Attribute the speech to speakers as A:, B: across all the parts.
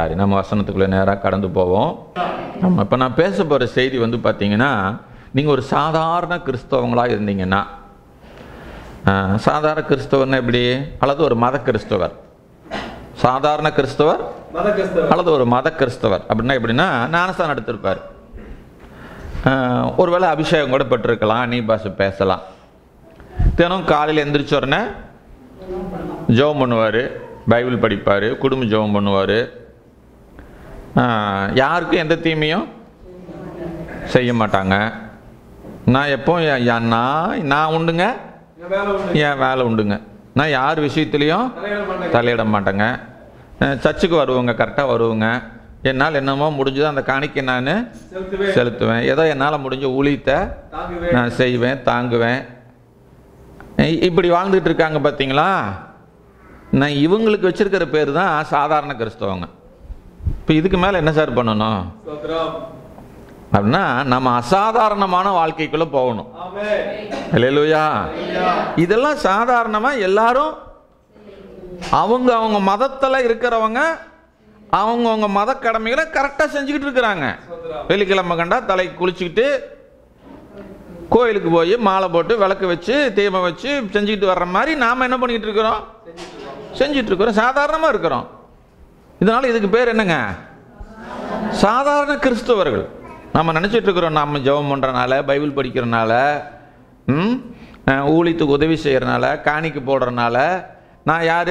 A: சரி நம்ம வசனத்துக்குள்ளே நேராக கடந்து போவோம் நம்ம இப்போ நான் பேச போகிற செய்தி வந்து பார்த்தீங்கன்னா நீங்கள் ஒரு சாதாரண கிறிஸ்தவங்களாக இருந்தீங்கன்னா ஆஹ், சாதாரண கிறிஸ்தவர்னா எப்படி அல்லது ஒரு மத கிறிஸ்தவர் சாதாரண கிறிஸ்தவர்
B: மத கிறிஸ்தவர்
A: அல்லது ஒரு மத கிறிஸ்தவர் அப்படின்னா எப்படின்னா ஞானஸ்தானம் எடுத்திருப்பார் ஆஹ், ஒருவேளை அபிஷேகம் கூட பெற்றிருக்கலாம் நீ பாஷை பேசலாம் தினம் காலையில் எந்திரிச்ச உடனே ஜெபம் பண்ணுவார் பைபிள் படிப்பார் குடும்ப ஜெபம் பண்ணுவார் யாருக்கும் எந்த தீமையும் செய்ய மாட்டாங்க நான் எப்போ என் என் நான் நான் உண்டுங்க
B: என் வேலை உண்டு
A: என் வேலை உண்டுங்க நான் யார் விஷயத்துலையும்
B: தலையிட மாட்டேங்க
A: தலையிட மாட்டேங்க அஹ் சர்ச்சுக்கு வருவோங்க கரெக்டாக வருவோங்க என்னால் என்னமோ முடிஞ்சதோ அந்த காணிக்கை நான்
B: செலுத்துவேன்
A: செலுத்துவேன் ஏதோ என்னால் முடிஞ்ச ஊழியத்தை
B: தாங்குவேன்
A: நான் செய்வேன் தாங்குவேன் இ- இப்படி வாழ்ந்துட்டு இருக்காங்க பார்த்தீங்களா நான் இவங்களுக்கு வச்சிருக்கிற பேர் தான் சாதாரண கிறிஸ்தவங்க இப்போ இதுக்கு மேலே என்ன சார் பண்ணணும்
B: ஸ்தோத்திரம்
A: அப்படின்னா நம்ம அசாதாரணமான வாழ்க்கைக்குள்ளே போகணும்
B: ஆமென்
A: இல்லையா இதெல்லாம் சாதாரணமாக எல்லாரும் அவங்க அவங்க மதத்தில் இருக்கிறவங்க அவங்கவுங்க மத கடமைகளை கரெக்டாக செஞ்சுக்கிட்டு இருக்கிறாங்க
B: ஸ்தோத்திரம்
A: வெள்ளிக்கிழமை கண்டா தலைக்கு குளிச்சுக்கிட்டு கோயிலுக்கு போய் மாலை போட்டு விளக்கு வச்சு தீபம் வச்சு செஞ்சுக்கிட்டு வர்ற மாதிரி நாம் என்ன பண்ணிக்கிட்டு இருக்கிறோம் செஞ்சுட்டு இருக்கிறோம் சாதாரணமாக இருக்கிறோம் இதனால் இதுக்கு பேர் என்னங்க சாதாரண கிறிஸ்தவர்கள் நம்ம நினச்சிட்டு இருக்கிறோம் நம்ம ஜெபம் பண்ணுறனால பைபிள் படிக்கிறனால ம், அஹ், ஊழியத்துக்கு உதவி செய்கிறனால காணிக்கு போடுறனால நான் யார்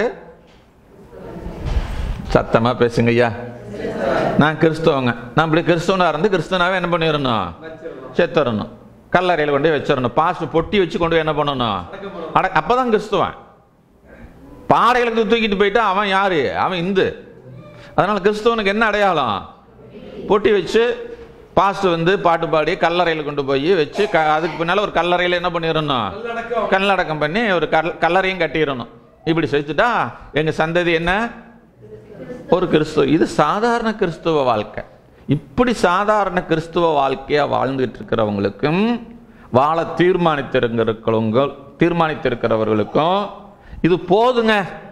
A: சத்தமாக பேசுங்க ஐயா நான் கிறிஸ்தவங்க நான் இப்படி கிறிஸ்தவனாக இருந்து கிறிஸ்தவனாவே என்ன பண்ணிடணும்
B: வச்சிரணும்
A: செத்துறணும் கல்லறையில் கொண்டு போய் வச்சிடணும் பாஸ்ட் பொட்டி வச்சு கொண்டு போய் என்ன பண்ணணும்
B: அடக்கம் பண்ணணும்.
A: அட அப்பதான் கிறிஸ்துவன் பாடைகளுக்கு தூக்கிட்டு போயிட்டா அவன் யாரு அவன் இந்து அதனால கிறிஸ்துவனுக்கு என்ன அடையாளம் பொட்டி வச்சு பாஸ்ட் வந்து பாட்டு பாடி கல்லறையில் கொண்டு போய் வச்சு க அதுக்கு பின்னால் ஒரு கல்லறையில் என்ன பண்ணிடணும்
B: நல்லடக்கம்
A: கல்லடக்கம் பண்ணி ஒரு கல் கல்லறையும் கட்டிடணும் இப்படி செஞ்சுட்டா எங்கள் சந்ததி என்ன ஒரு கிறிஸ்துவ இது சாதாரண கிறிஸ்துவ வாழ்க்கை இப்படி சாதாரண கிறிஸ்துவ வாழ்க்கையாக வாழ்ந்துட்டு இருக்கிறவங்களுக்கும் வாழ தீர்மானித்திருக்கிறவங்க தீர்மானித்திருக்கிறவர்களுக்கும் இது போதுங்க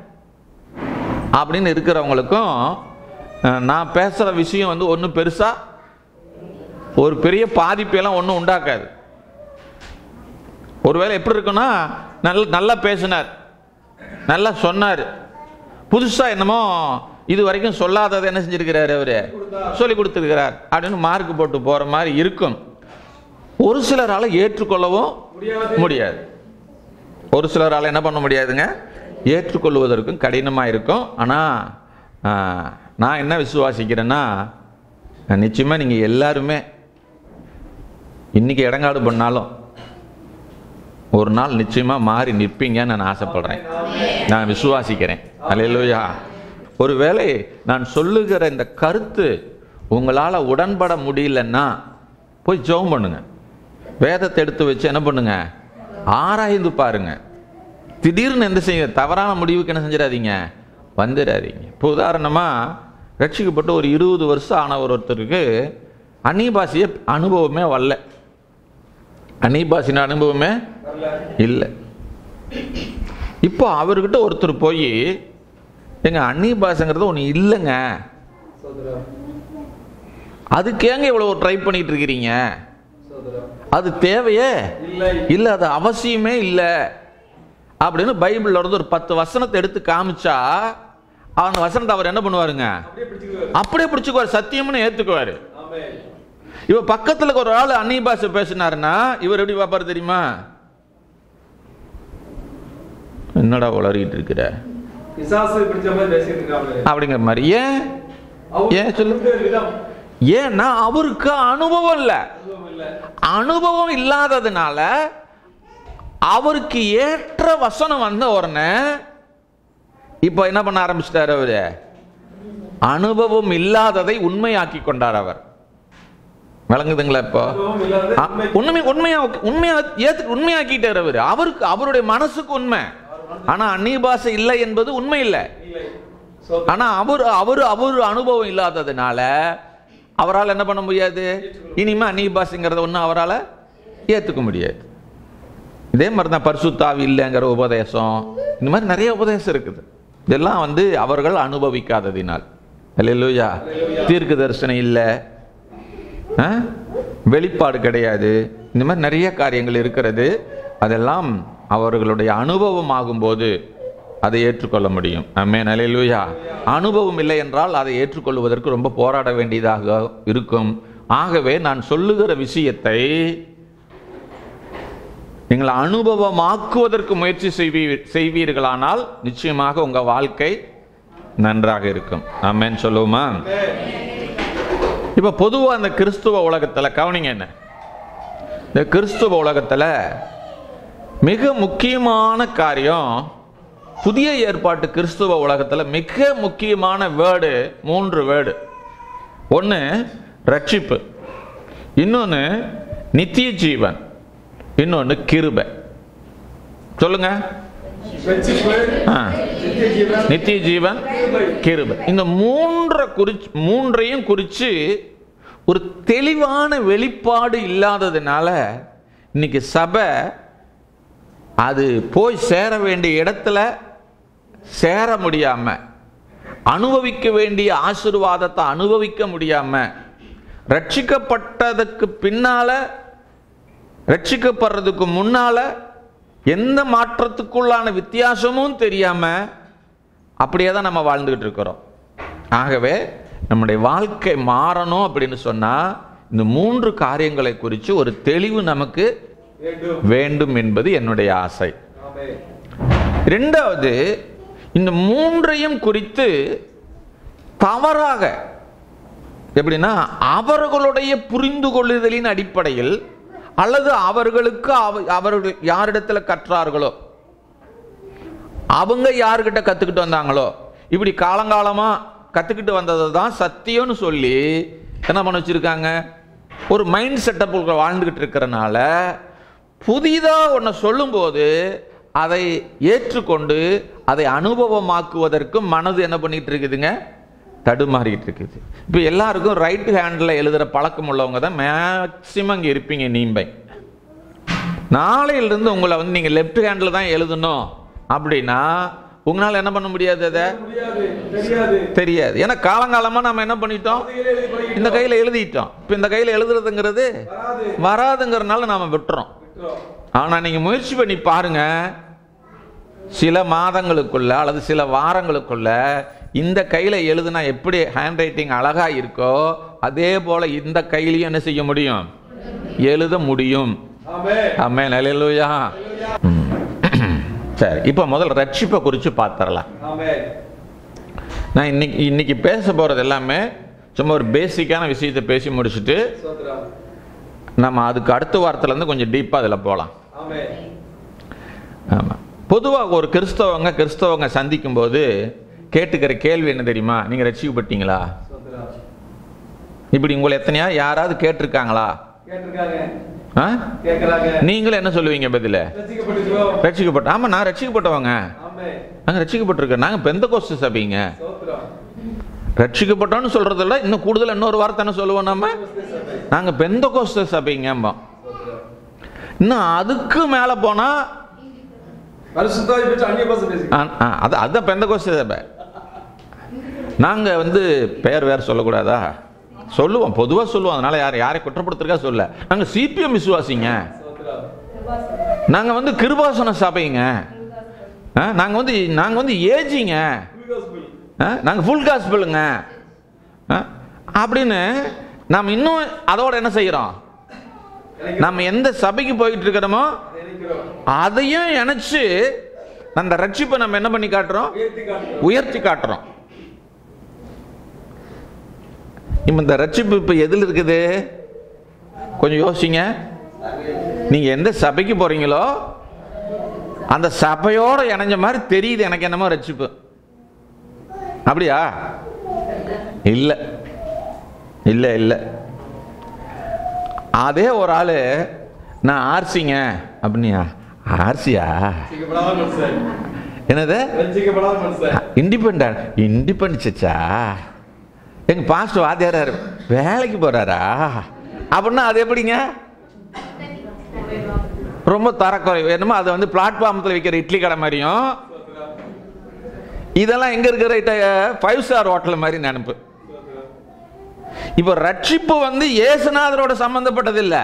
A: அப்படின்னு இருக்கிறவங்களுக்கும் அஹ், நான் பேசுகிற விஷயம் வந்து ஒன்றும் பெருசாக ஒரு பெரிய பாதிப்பெல்லாம் ஒன்றும் உண்டாக்காது ஒருவேளை எப்படி இருக்குன்னா நல்ல நல்லா பேசினார் நல்லா சொன்னார் புதுசாக என்னமோ இது வரைக்கும் சொல்லாததை என்ன செஞ்சிருக்கிறாரு அவரு சொல்லி கொடுத்துருக்கிறார் அப்படின்னு மார்க் போட்டு போகிற மாதிரி இருக்கும் ஒரு சிலரால் ஏற்றுக்கொள்ளவும்
B: முடியாது
A: முடியாது ஒரு சிலரால் என்ன பண்ண முடியாதுங்க ஏற்றுக்கொள்வதற்கும் கடினமாக இருக்கும் ஆனால் நான் என்ன விசுவாசிக்கிறேன்னா நிச்சயமாக நீங்கள் எல்லாருமே இன்னைக்கு இடங்காடு பண்ணாலும் ஒரு நாள் நிச்சயமாக மாறி நிற்பீங்கன்னு நான் ஆசைப்படுறேன் நான் விசுவாசிக்கிறேன் அல்லேலூயா ஒருவேளை நான் சொல்லுகிற இந்த கருத்து உங்களால் உடன்பட முடியலன்னா போய் ஜெபம் பண்ணுங்க வேதத்தை எடுத்து வச்சு என்ன பண்ணுங்க ஆராய்ந்து பாருங்க திடீர்னு எந்த செய்ய தவறான முடிவுக்கு என்ன செஞ்சிடாதீங்க வந்துடாதீங்க இப்போ உதாரணமாக ரட்சிக்கப்பட்டு ஒரு இருபது வருஷம் ஆன ஒருத்தருக்கு அந்நியபாசிய அனுபவமே வரல அந்நியபாசின அனுபவமே
B: வரல
A: இல்லை இப்போ அவர்கிட்ட ஒருத்தர் போய் எங்க அந்நிய பாஷங்கிறது ஒன்று இல்லைங்க
B: ஸ்தோத்திரம்
A: அதுக்கேங்க இவ்வளோ ட்ரை பண்ணிட்டு இருக்கிறீங்க
B: ஸ்தோத்திரம்
A: அது தேவையே
B: இல்லை
A: இல்லை அது அவசியமே இல்லை அப்படின்னு பைபிள்ல இருந்து ஒரு பத்து வசனத்தை எடுத்து காமிச்சா அந்த வசனத்தை அவர் என்ன பண்ணுவாருங்க
B: அப்படியே பிடிச்சுக்குவாரு
A: அப்படியே பிடிச்சுக்குவார் சத்தியம்னு ஏத்துக்குவாரு
B: ஆமென்
A: இவ பக்கத்துல ஒரு ஆள் அந்நிய பாஷை பேசினாருன்னா இவர் எப்படி பார்ப்பாரு தெரியுமா என்னடா உளறிட்டு இருக்கிற
B: பிசாசு பிடிச்ச மாதிரி பேசிட்டு இருக்காங்க
A: அப்படிங்கிற மாதிரி ஏன் ஏன் சொல்லு
B: விதம்
A: ஏன்னா அவருக்கு அனுபவம் இல்லை
B: அனுபவம் இல்ல
A: அனுபவம் இல்லாததுனால அவருக்கு ஏற்ற வசனம் வந்த உடனே இப்போ என்ன பண்ண ஆரம்பிச்சிட்டாரு அவரு அனுபவம் இல்லாததை உண்மையாக்கி கொண்டார் அவர் விளங்குதுங்களா இப்போ
B: அனுபவம் இல்லாத
A: ஆ,
B: உண்மை
A: உண்மை உண்மையா உண்மையா ஏத்து உண்மையாக்கிட்டார் அவரு அவருக்கு அவருடைய மனசுக்கு உண்மை ஆனா அந்நிய பாஷை இல்லை என்பது உண்மை இல்லை
B: இல்லை ஸ்தோத்திரம்
A: ஆனா அவர் அவர் அவர் அனுபவம் இல்லாததுனால அவரால் என்ன பண்ண முடியாது இனிமே அந்நிய பாஷைங்கிறத ஒன்றும் அவரால் ஏற்றுக்க முடியாது இதே மாதிரி தான் பரிசுத்தாவி இல்லைங்கிற உபதேசம் இந்த மாதிரி நிறைய உபதேசம் இருக்குது இதெல்லாம் வந்து அவர்கள் அனுபவிக்காததினால் அல்லேலூயா தீர்க்க தரிசனம் இல்லை ஆ? வெளிப்பாடு கிடையாது இந்த மாதிரி நிறைய காரியங்கள் இருக்கிறது அதெல்லாம் அவர்களுடைய அனுபவம் ஆகும்போது அதை ஏற்றுக்கொள்ள முடியும் அம்மே நிலையிலுயா அனுபவம் இல்லை என்றால் அதை ஏற்றுக்கொள்வதற்கு ரொம்ப போராட வேண்டியதாக இருக்கும் ஆகவே நான் சொல்லுகிற விஷயத்தை நீங்கள் அனுபவமாக்குவதற்கு முயற்சி செய்வீ செய்வீர்களானால் நிச்சயமாக உங்க வாழ்க்கை நன்றாக இருக்கும் ஆமென் சொல்லுவோமா இப்போ பொதுவாக அந்த கிறிஸ்துவ உலகத்தில் கவனிங்க என்ன இந்த கிறிஸ்துவ உலகத்தில் மிக முக்கியமான காரியம் புதிய ஏற்பாட்டு கிறிஸ்துவ உலகத்தில் மிக முக்கியமான வேர்டு மூன்று வேர்டு ஒன்று ரட்சிப்பு இன்னொன்று நித்திய ஜீவன் இன்னொன்று கிருபை சொல்லுங்க
B: ரட்சிப்பு,
A: ஆ
B: நித்திய ஜீவன்,
A: நித்திய ஜீவன் கிருபை இந்த மூன்றை குறிச்சு மூன்றையும் குறித்து ஒரு தெளிவான வெளிப்பாடு இல்லாததுனால இன்னைக்கு சபை அது போய் சேர வேண்டிய இடத்துல சேர முடியாம அனுபவிக்க வேண்டிய ஆசீர்வாதத்தை அனுபவிக்க முடியாம ரட்சிக்கப்பட்டதுக்கு பின்னால ரட்சிக்கப்படுறதுக்கு முன்னால எந்த மாற்றத்துக்குள்ளான வித்தியாசமும் தெரியாம அப்படியே தான் நம்ம வாழ்ந்துகிட்டு இருக்கிறோம் ஆகவே நம்முடைய வாழ்க்கை மாறணும் அப்படின்னு சொன்னா இந்த மூன்று காரியங்களை குறித்து ஒரு தெளிவு நமக்கு
B: வேண்டும்
A: வேண்டும் என்பது என்னுடைய ஆசை
B: ஆமென்.
A: ரெண்டாவது இந்த மூன்றையும் குறித்து தவறாக எப்படின்னா அவர்களுடைய புரிந்து கொள்ளுதலின் அடிப்படையில் அல்லது அவர்களுக்கு அவ- அவர்கள் யாரிடத்துல கற்றார்களோ அவங்க யாருக்கிட்ட கத்துக்கிட்டு வந்தாங்களோ இப்படி காலங்காலமா கத்துக்கிட்டு வந்ததை தான் சத்தியம்னு சொல்லி என்ன பண்ண வச்சிருக்காங்க ஒரு மைண்ட் செட்டப் வாழ்ந்துகிட்டு இருக்கிறனால புதிதா ஒன்றை சொல்லும்போது அதை ஏற்றுக்கொண்டு அதை அனுபவமாக்குவதற்கு மனது என்ன பண்ணிட்டு இருக்குதுங்க தடுமாறிட்டு இருக்குது இப்போ எல்லாருக்கும் ரைட் ஹேண்டில் எழுதுகிற பழக்கம் உள்ளவங்க தான் மேக்சிமம் இங்கே இருப்பீங்க நீம்பை நாளையிலிருந்து உங்களை வந்து நீங்கள் லெஃப்ட் ஹேண்டில் தான் எழுதணும் அப்படின்னா உங்களால் என்ன பண்ண முடியாது அதை
B: முடியாது தெரியாது
A: தெரியாது ஏன்னா காலங்காலமாக நம்ம என்ன பண்ணிட்டோம்
B: கையில எழுதி பழகிட்டோம்.
A: இந்த கையில் எழுதிட்டோம் இப்போ இந்த கையில் எழுதுறதுங்கிறது
B: வராது
A: வராதுங்கிறனால நாம விட்டுறோம்
B: விட்டுறோம்.
A: ஆனால் நீங்கள் முயற்சி பண்ணி பாருங்க சில மாதங்களுக்குள்ள அல்லது சில வாரங்களுக்குள்ள இந்த கையில் எழுதுனா எப்படி ஹேண்ட் ரைட்டிங் அழகா இருக்கோ அதே போல இந்த கையிலையும் என்ன செய்ய முடியும் எழுத முடியும்
B: ஆமென்.
A: அம்மே நிலையிலுயா சரி இப்போ முதல் ரட்சிப்பை குறித்து பார்த்துடலாம்
B: ஆமென்.
A: நான் இன்னைக்கு இன்னைக்கு பேச போகிறது எல்லாமே சும்மா ஒரு பேசிக்கான விஷயத்தை பேசி முடிச்சுட்டு
B: ஸ்தோத்திரம்.
A: நம்ம அதுக்கு அடுத்த வாரத்துலேருந்து கொஞ்சம் டீப்பாக அதில் போகலாம்
B: ஆமென்.
A: ஆமாம் பொதுவாக ஒரு கிறிஸ்தவங்க கிறிஸ்தவங்க சந்திக்கும் போது கேட்டுக்கிற கேள்வி என்ன தெரியுமா நீங்கள் ரட்சிக்கப்பட்டீங்களா
B: ஸ்தோத்திரம்.
A: இப்படி உங்களை எத்தனையா யாராவது கேட்டிருக்காங்களா
B: கேட்டிருக்காங்க
A: ஆ
B: கேட்கறாங்க
A: நீங்களும் என்ன சொல்லுவீங்க பதில
B: ரசிக்கப்பட்டிருக்கிறோம்
A: ரட்சிக்கப்பட்ட ஆமாம் நான் ரட்சிக்கப்பட்டவங்க
B: ஆமென்.
A: நாங்கள் ரட்சிக்கப்பட்டிருக்கோம் நாங்கள் பெந்த கோஸ்து சபைங்க
B: ஸ்தோத்திரம்.
A: ரட்சிக்கப்பட்டோன்னு சொல்கிறதில்ல இன்னும் கூடுதல் இன்னொரு வார்த்தை என்ன சொல்லுவோம் நம்ம
B: சபை.
A: நாங்கள் பெந்த கோஸ்து சபைங்கம்போம்
B: ஸ்தோத்திரம்.
A: இன்னும் அதுக்கு மேலே போனால்
B: பரிசுத்தாவி பெற்ற அந்நிய பாஷை பேசி
A: அது அதுதான் பெந்த கோஸ்து சபை நாங்கள் வந்து பெயர் வேறு சொல்லக்கூடாதா சொல்லுவோம் பொதுவாக சொல்லுவோம் அதனால யார் யாரை குற்றப்படுத்துறக்கா சொல்ல நாங்கள் சிபிஎம் விசுவாசிங்க
B: ஸ்தோத்திரம்.
A: நாங்கள் வந்து கிருபாசன சபைங்க நாங்கள் வந்து நாங்கள் வந்து ஏஜிங்க
B: Full gospel.
A: நாங்கள் ஃபுல் காஸ்பிளுங்க அப்படின்னு நாம் இன்னும் அதோட என்ன செய்கிறோம்
B: நினைக்கிறோம்.
A: நம்ம எந்த சபைக்கு போயிட்டு இருக்கிறோமோ
B: நினைக்கிறோம்.
A: அதையும் இணைச்சு அந்த ரட்சிப்பை நம்ம என்ன பண்ணி காட்டுறோம்
B: உயர்த்தி காட்டுகிறோம்.
A: உயர்த்தி காட்டுறோம் இப்போ இந்த ரட்சிப்பு இப்போ எதில் இருக்குது கொஞ்சம் யோசிங்க நீங்கள் எந்த சபைக்கு போகிறீங்களோ அந்த சபையோட இணைஞ்ச மாதிரி தெரியுது எனக்கு என்னமோ ரட்சிப்பு அப்படியா இல்லை இல்லை இல்லை அதே ஒரு ஆள் நான் ஆர்சிங்க அப்படியா ஆர்சியா
B: ரட்சிக்கப்படாத மனுஷன்.
A: என்னது
B: ரட்சிக்கப்படாத மனுஷன்.
A: இண்டிபெண்ட் இண்டிபெண்ட் சச்சா எங்க பாஸ்டர் வாத்தியாராரு வேலைக்கு போறாரா அப்படின்னா அது எப்படிங்க ரொம்ப தரக்குறைவு என்னமோ அது வந்து பிளாட்ஃபார்மத்தில் விற்கிற இட்லி கடை மாதிரியும் இதெல்லாம் எங்க இருக்கிற ஃபைவ் ஸ்டார் ஹோட்டல் மாதிரி நினைப்பு இப்போ ரட்சிப்பு வந்து இயேசுநாதரோட சம்பந்தப்பட்டது இல்ல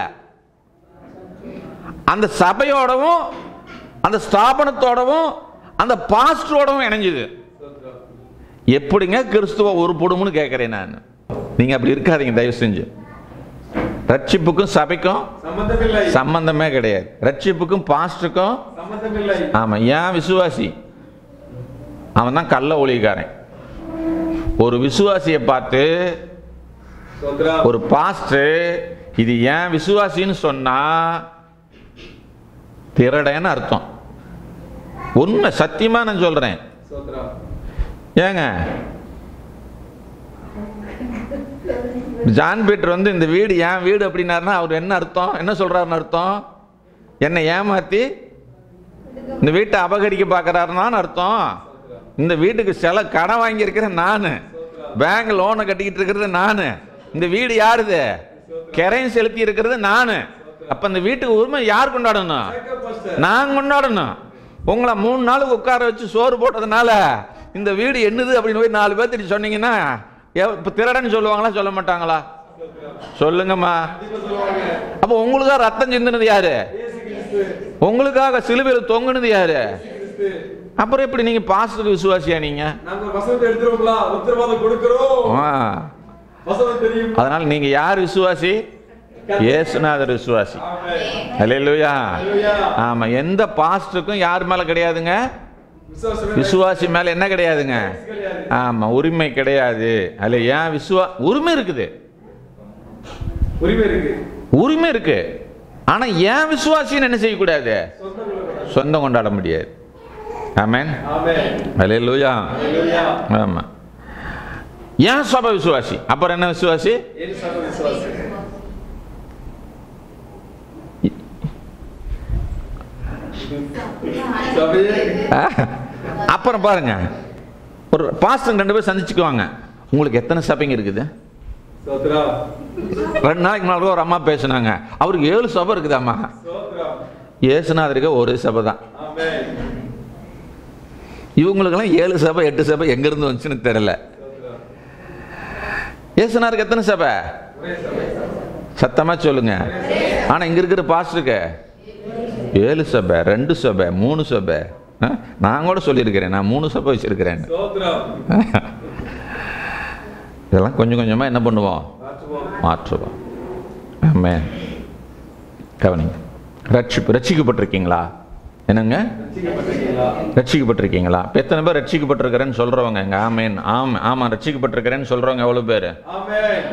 A: அந்த சபையோடவும் அந்த ஸ்தாபனத்தோடவும் அந்த பாஸ்டரோடவும் இணைஞ்சுது எப்படிங்க கிறிஸ்துவ உருப்படும்னு கேட்கிறேன் நான் நீங்க அப்படி இருக்காதீங்க தயவு செஞ்சு ரட்சிப்புக்கும் சபைக்கும்
B: சம்பந்தமில்லை
A: சம்பந்தமே கிடையாது ரட்சிப்புக்கும் பாஸ்டருக்கும்
B: சம்பந்தமில்லை
A: ஆமா ஏன் விசுவாசி அவன் தான் கள்ள ஒளிகாரன் ஒரு விசுவாசியை பார்த்து
B: சோத்ரம்
A: ஒரு பாஸ்டர் இது ஏன் விசுவாசின்னு சொன்னா திருடன்னு அர்த்தம் உண்மை சத்தியமா நான் சொல்றேன்
B: சோத்ரம்
A: ஏங்க ஜான் பீட்டர் வந்து இந்த வீடு ஏன் வீடு அப்படின்னாருன்னா அவர் என்ன அர்த்தம் என்ன சொல்றாருன்னு அர்த்தம் என்னை ஏமாத்தி இந்த வீட்டை அபகரிக்க பார்க்கறாருன்னு அர்த்தம் இந்த வீட்டுக்கு சில கடன் வாங்கியிருக்கிறேன் நான் பேங்க் லோனை கட்டிக்கிட்டு இருக்கிறது நான் இந்த வீடு யாருது கரையும் செலுத்தி இருக்கிறது நான் அப்ப இந்த வீட்டுக்கு உரிமை யார் கொண்டாடணும் நான் கொண்டாடணும் உங்களை மூணு நாளுக்கு உட்கார வச்சு சோறு போட்டதுனால இந்த வீடு என்னது அப்படின்னு போய் நாலு பேர்த்திட்டு சொன்னீங்கன்னா எவ- இப்ப திருடன்னு சொல்லுவாங்களா சொல்ல மாட்டாங்களா சொல்லுங்கம்மா அப்போ உங்களுக்காக ரத்தம் சிந்தினது யாரு உங்களுக்காக சிலுவையில் தொங்குனது யாரு அப்புறம் எப்படி நீங்க பாஸ்டருக்கு விசுவாசியா நீங்க
B: நாங்க ஒரு வசனத்தை எடுத்துருவோங்களா உத்தரவாதம் கொடுக்கிறோம்
A: ஆ.
B: வசனம் தெரியும்
A: அதனால நீங்க யார் விசுவாசி இயேசுநாதர் விசுவாசி
B: ஆமென்.
A: அல்லேலூயா
B: அல்லேலூயா.
A: ஆமா எந்த பாஸ்டருக்கும் யார் மேல கிடையாதுங்க
B: விசுவாசமே
A: விசுவாசி மேல என்ன கிடையாதுங்க
B: கிடையாது.
A: ஆமா உரிமை கிடையாது அல்ல ஏன் விசுவா உரிமை இருக்குது
B: உரிமை இருக்கு
A: உரிமை இருக்கு ஆனா ஏன் விசுவாசின்னு என்ன செய்யக்கூடாது
B: சொந்தம் கொள்ளக்கூடாது.
A: சொந்தம் கொண்டாட முடியாது ஆமென்
B: ஆமென்.
A: அல்லேலூயா
B: அல்லேலூயா.
A: ஆமா ஏன் சபை விசுவாசி அப்புறம் என்ன விசுவாசி
B: ஏன் சபை விசுவாசி? சபையே
A: ஆ? அப்புறம் பாருங்க ஒரு பாஸ்டர் ரெண்டு பேர் சந்திச்சுக்குவாங்க உங்களுக்கு எத்தனை சபைங்க இருக்குது
B: சோத்ரம்
A: ரெண்டு நாளைக்கு முன்னாடி கூட ஒரு அம்மா பேசுனாங்க அவருக்கு ஏழு சபை இருக்குதாம்மா
B: சோத்ரம்
A: ஏசுநாதருக்கு ஒரு சபை தான்
B: ஆமென்
A: இவங்களுக்கெல்லாம் ஏழு சபை எட்டு சபை எங்கேருந்து வந்துச்சுன்னு தெரியல
B: சோத்ரம்
A: ஏசுநாதருக்கு எத்தனை சபை
B: ஒரே சபை
A: சத்தமா சொல்லுங்க ஆனா இங்க இருக்கிற பாஸ்டருக்கு ஏழு சபை ரெண்டு சபை மூணு சபை ஆ? நான் கூட சொல்லியிருக்கிறேன் நான் மூணு சபை வச்சிருக்கிறேன்
B: சோத்ரம்
A: இதெல்லாம் கொஞ்சம் கொஞ்சமா என்ன பண்ணுவோம்
B: மாற்றுவோம்
A: மாற்றுவோம் ஆமென் கவனிங்க ரட்சிப்பு ரட்சிக்கப்பட்டிருக்கீங்களா என்னங்க
B: ரட்சிக்கப்பட்டிருக்கீங்களா?
A: ரட்சிக்கப்பட்டிருக்கீங்களா இப்ப எத்தனை பேர் ரட்சிக்கப்பட்டிருக்கிறேன்னு சொல்றவங்க இங்க ஆமேன் ஆம் ஆமா ரட்சிக்கப்பட்டிருக்கிறேன்னு சொல்றவங்க எவ்வளவு பேர்
B: ஆமென்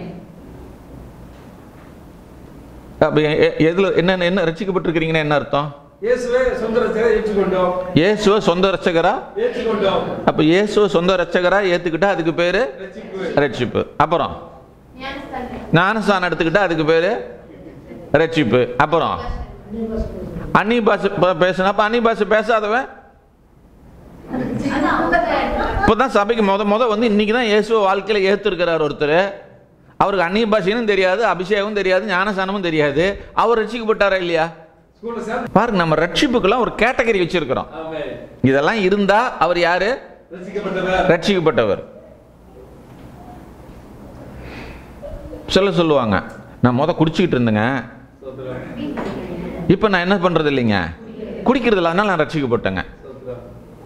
A: அப்ப எ- எ- எதுல என்ன என்ன ரட்சிக்கப்பட்டிருக்கிறீங்கன்னா என்ன அர்த்தம்
B: இயேசுவே சொந்த ரட்சகரை ஏற்றுக்கொண்டோம்
A: இயேசுவை சொந்த ரட்சகரா
B: ஏற்றுக்கொண்டோம்
A: அப்ப இயேசுவை சொந்த ரட்சகரா ஏத்துக்கிட்டா அதுக்கு பேரு
B: ரட்சிப்பு
A: ரட்சிப்பு அப்புறம் ஞானஸ்தானம் எடுத்துக்கிட்டா அதுக்கு பேரு ரட்சிப்பு அப்புறம் அன்னி பாஷை ப- பேசுனா அப்ப அன்னி பாஷை பேசாதவன் இப்பதான் சபைக்கு முத முத வந்து இன்னைக்கு தான் இயேசுவ வாழ்க்கையில ஏத்துருக்கிறார் ஒருத்தர் அவருக்கு அந்நிய பாஷையும் தெரியாது அபிஷேகமும் தெரியாது ஞானஸ்தானமும் தெரியாது அவர் ரட்சிக்கப்பட்டாரா இல்லையா
B: ஸ்கூல்ல சேர்ந்து
A: பாருங்க நம்ம ரட்சிப்புக்கெல்லாம் ஒரு கேட்டகரி வச்சிருக்கிறோம்
B: ஆமென்
A: இதெல்லாம் இருந்தா அவர் யாரு
B: ரட்சிக்கப்பட்டவர்
A: ரட்சிக்கப்பட்டவர் சொல்ல சொல்லுவாங்க நான் முத குடிச்சிக்கிட்டு இருந்தேங்க
B: சோத்ரம்
A: இப்போ நான் என்ன பண்றது இல்லைங்க குடிக்கிறது இல்லை அதனால நான் ரட்சிக்கப்பட்டேங்க
B: சோத்ரம்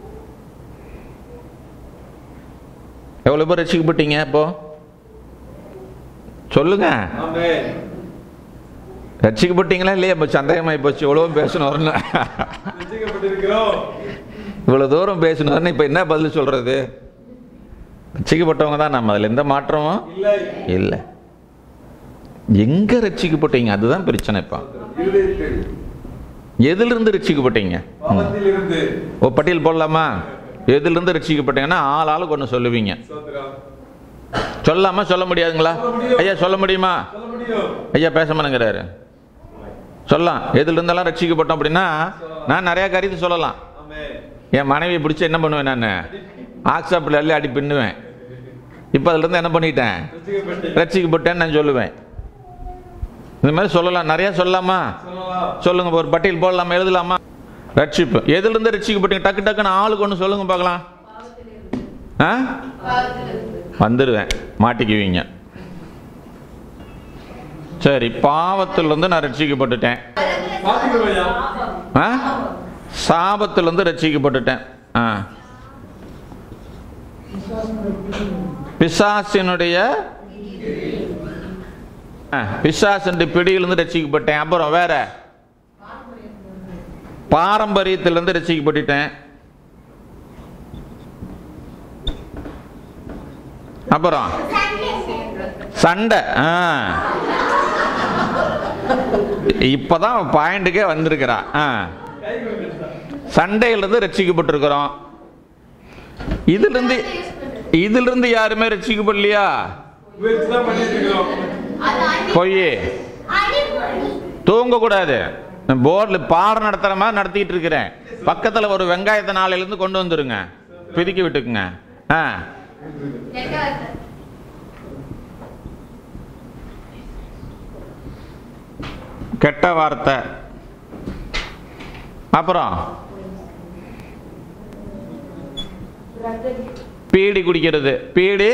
A: எவ்வளவு பேர் ரட்சிக்கப்பட்டீங்க இப்போ சொல்லுங்க
B: ஆமென்
A: ரட்சிக்கப்பட்டீங்களா இல்லையா இப்போ சந்தேகமாகி போச்சு இவ்வளோ பேசணும் வரணும்
B: ரட்சிக்கப்பட்டிருக்கிறோம்
A: இவ்வளோ தூரம் பேசணும் இப்போ என்ன பதில் சொல்றது ரட்சிக்கப்பட்டவங்க தான் நம்ம அதில் எந்த மாற்றமும்
B: இல்லை
A: இல்லை எங்க ரட்சிக்கப்பட்டீங்க அதுதான் பிரச்சனை இப்போ
B: இருதயத்தில்
A: எதிலிருந்து ரட்சிக்கப்பட்டீங்க
B: பாவத்தில் இருந்து
A: ஓ பட்டியல் போடலாமா எதிலிருந்து ரட்சிக்கப்பட்டீங்கன்னா ஆள் ஆளுக்கு ஒன்று சொல்லுவீங்க
B: சோத்ரம்
A: சொல்லாமா சொல்ல முடியாதுங்களா ஐயா சொல்ல முடியுமா
B: சொல்ல முடியும்
A: ஐயா பேச மாட்டேங்கிறாரு சொல்லலாம் எதுல இருந்தெல்லாம் ரட்சிக்கப்பட்டோம் அப்படின்னா நான் நிறைய காரியத்தை சொல்லலாம்
B: ஆமென்
A: என் மனைவியை பிடிச்சி என்ன பண்ணுவேன் நான் ஆக்ஸாப்பில் அள்ளி அடி பின்னுவேன் இப்போ அதுல இருந்து என்ன பண்ணிட்டேன்
B: ரட்சிக்கப்பட்டு
A: ரட்சிக்கப்பட்டேன்னு நான் சொல்லுவேன் இந்த மாதிரி சொல்லலாம் நிறைய சொல்லலாமா
B: சொல்லலாம்
A: சொல்லுங்க ஒரு பட்டியல் போடலாமா எழுதலாமா ரட்சிப்பு எதுல இருந்து ரட்சிக்கப்பட்டீங்க டக்கு டக்குன்னு ஆளுக்கு ஒன்று சொல்லுங்க பார்க்கலாம் ஆ வந்துடுவேன் மாட்டிக்குவீங்க சரி பாவத்திலிருந்து நான் ரட்சிக்கப்பட்டுட்டேன்
B: பாத்துக்கிறோம் ஐயா
A: ஆ சாபத்திலிருந்து ரட்சிக்கப்பட்டுட்டேன் ஆ பிசாசினுடைய ஆ, பிசாசினுடைய பிடியிலிருந்து ரட்சிக்கப்பட்டேன் அப்புறம் வேற பாரம்பரியத்திலிருந்து ரட்சிக்கப்பட்டுட்டேன் அப்புறம் சண்டை ஆ இப்பதான் பாயிண்ட்டுக்கே வந்திருக்கிறா ஆ சண்டையிலிருந்து ரட்சிக்கப்பட்டிருக்கிறோம் இதிலிருந்து இதிலிருந்து யாருமே ரட்சிக்கப்படலையா
B: முயற்சி தான் பண்ணிட்டு இருக்கிறோம்
A: பொய் தூங்கக்கூடாது போர்டில் பாடம் நடத்துகிற மாதிரி நடத்திக்கிட்டு இருக்கிறேன் பக்கத்தில் ஒரு வெங்காயத்தை நாளையிலேருந்து கொண்டு வந்துருங்க பிதுக்கி விட்டுக்குங்க ஆ கெட்ட வார்த்தை அப்புறம் பீடி குடிக்கிறது பீடி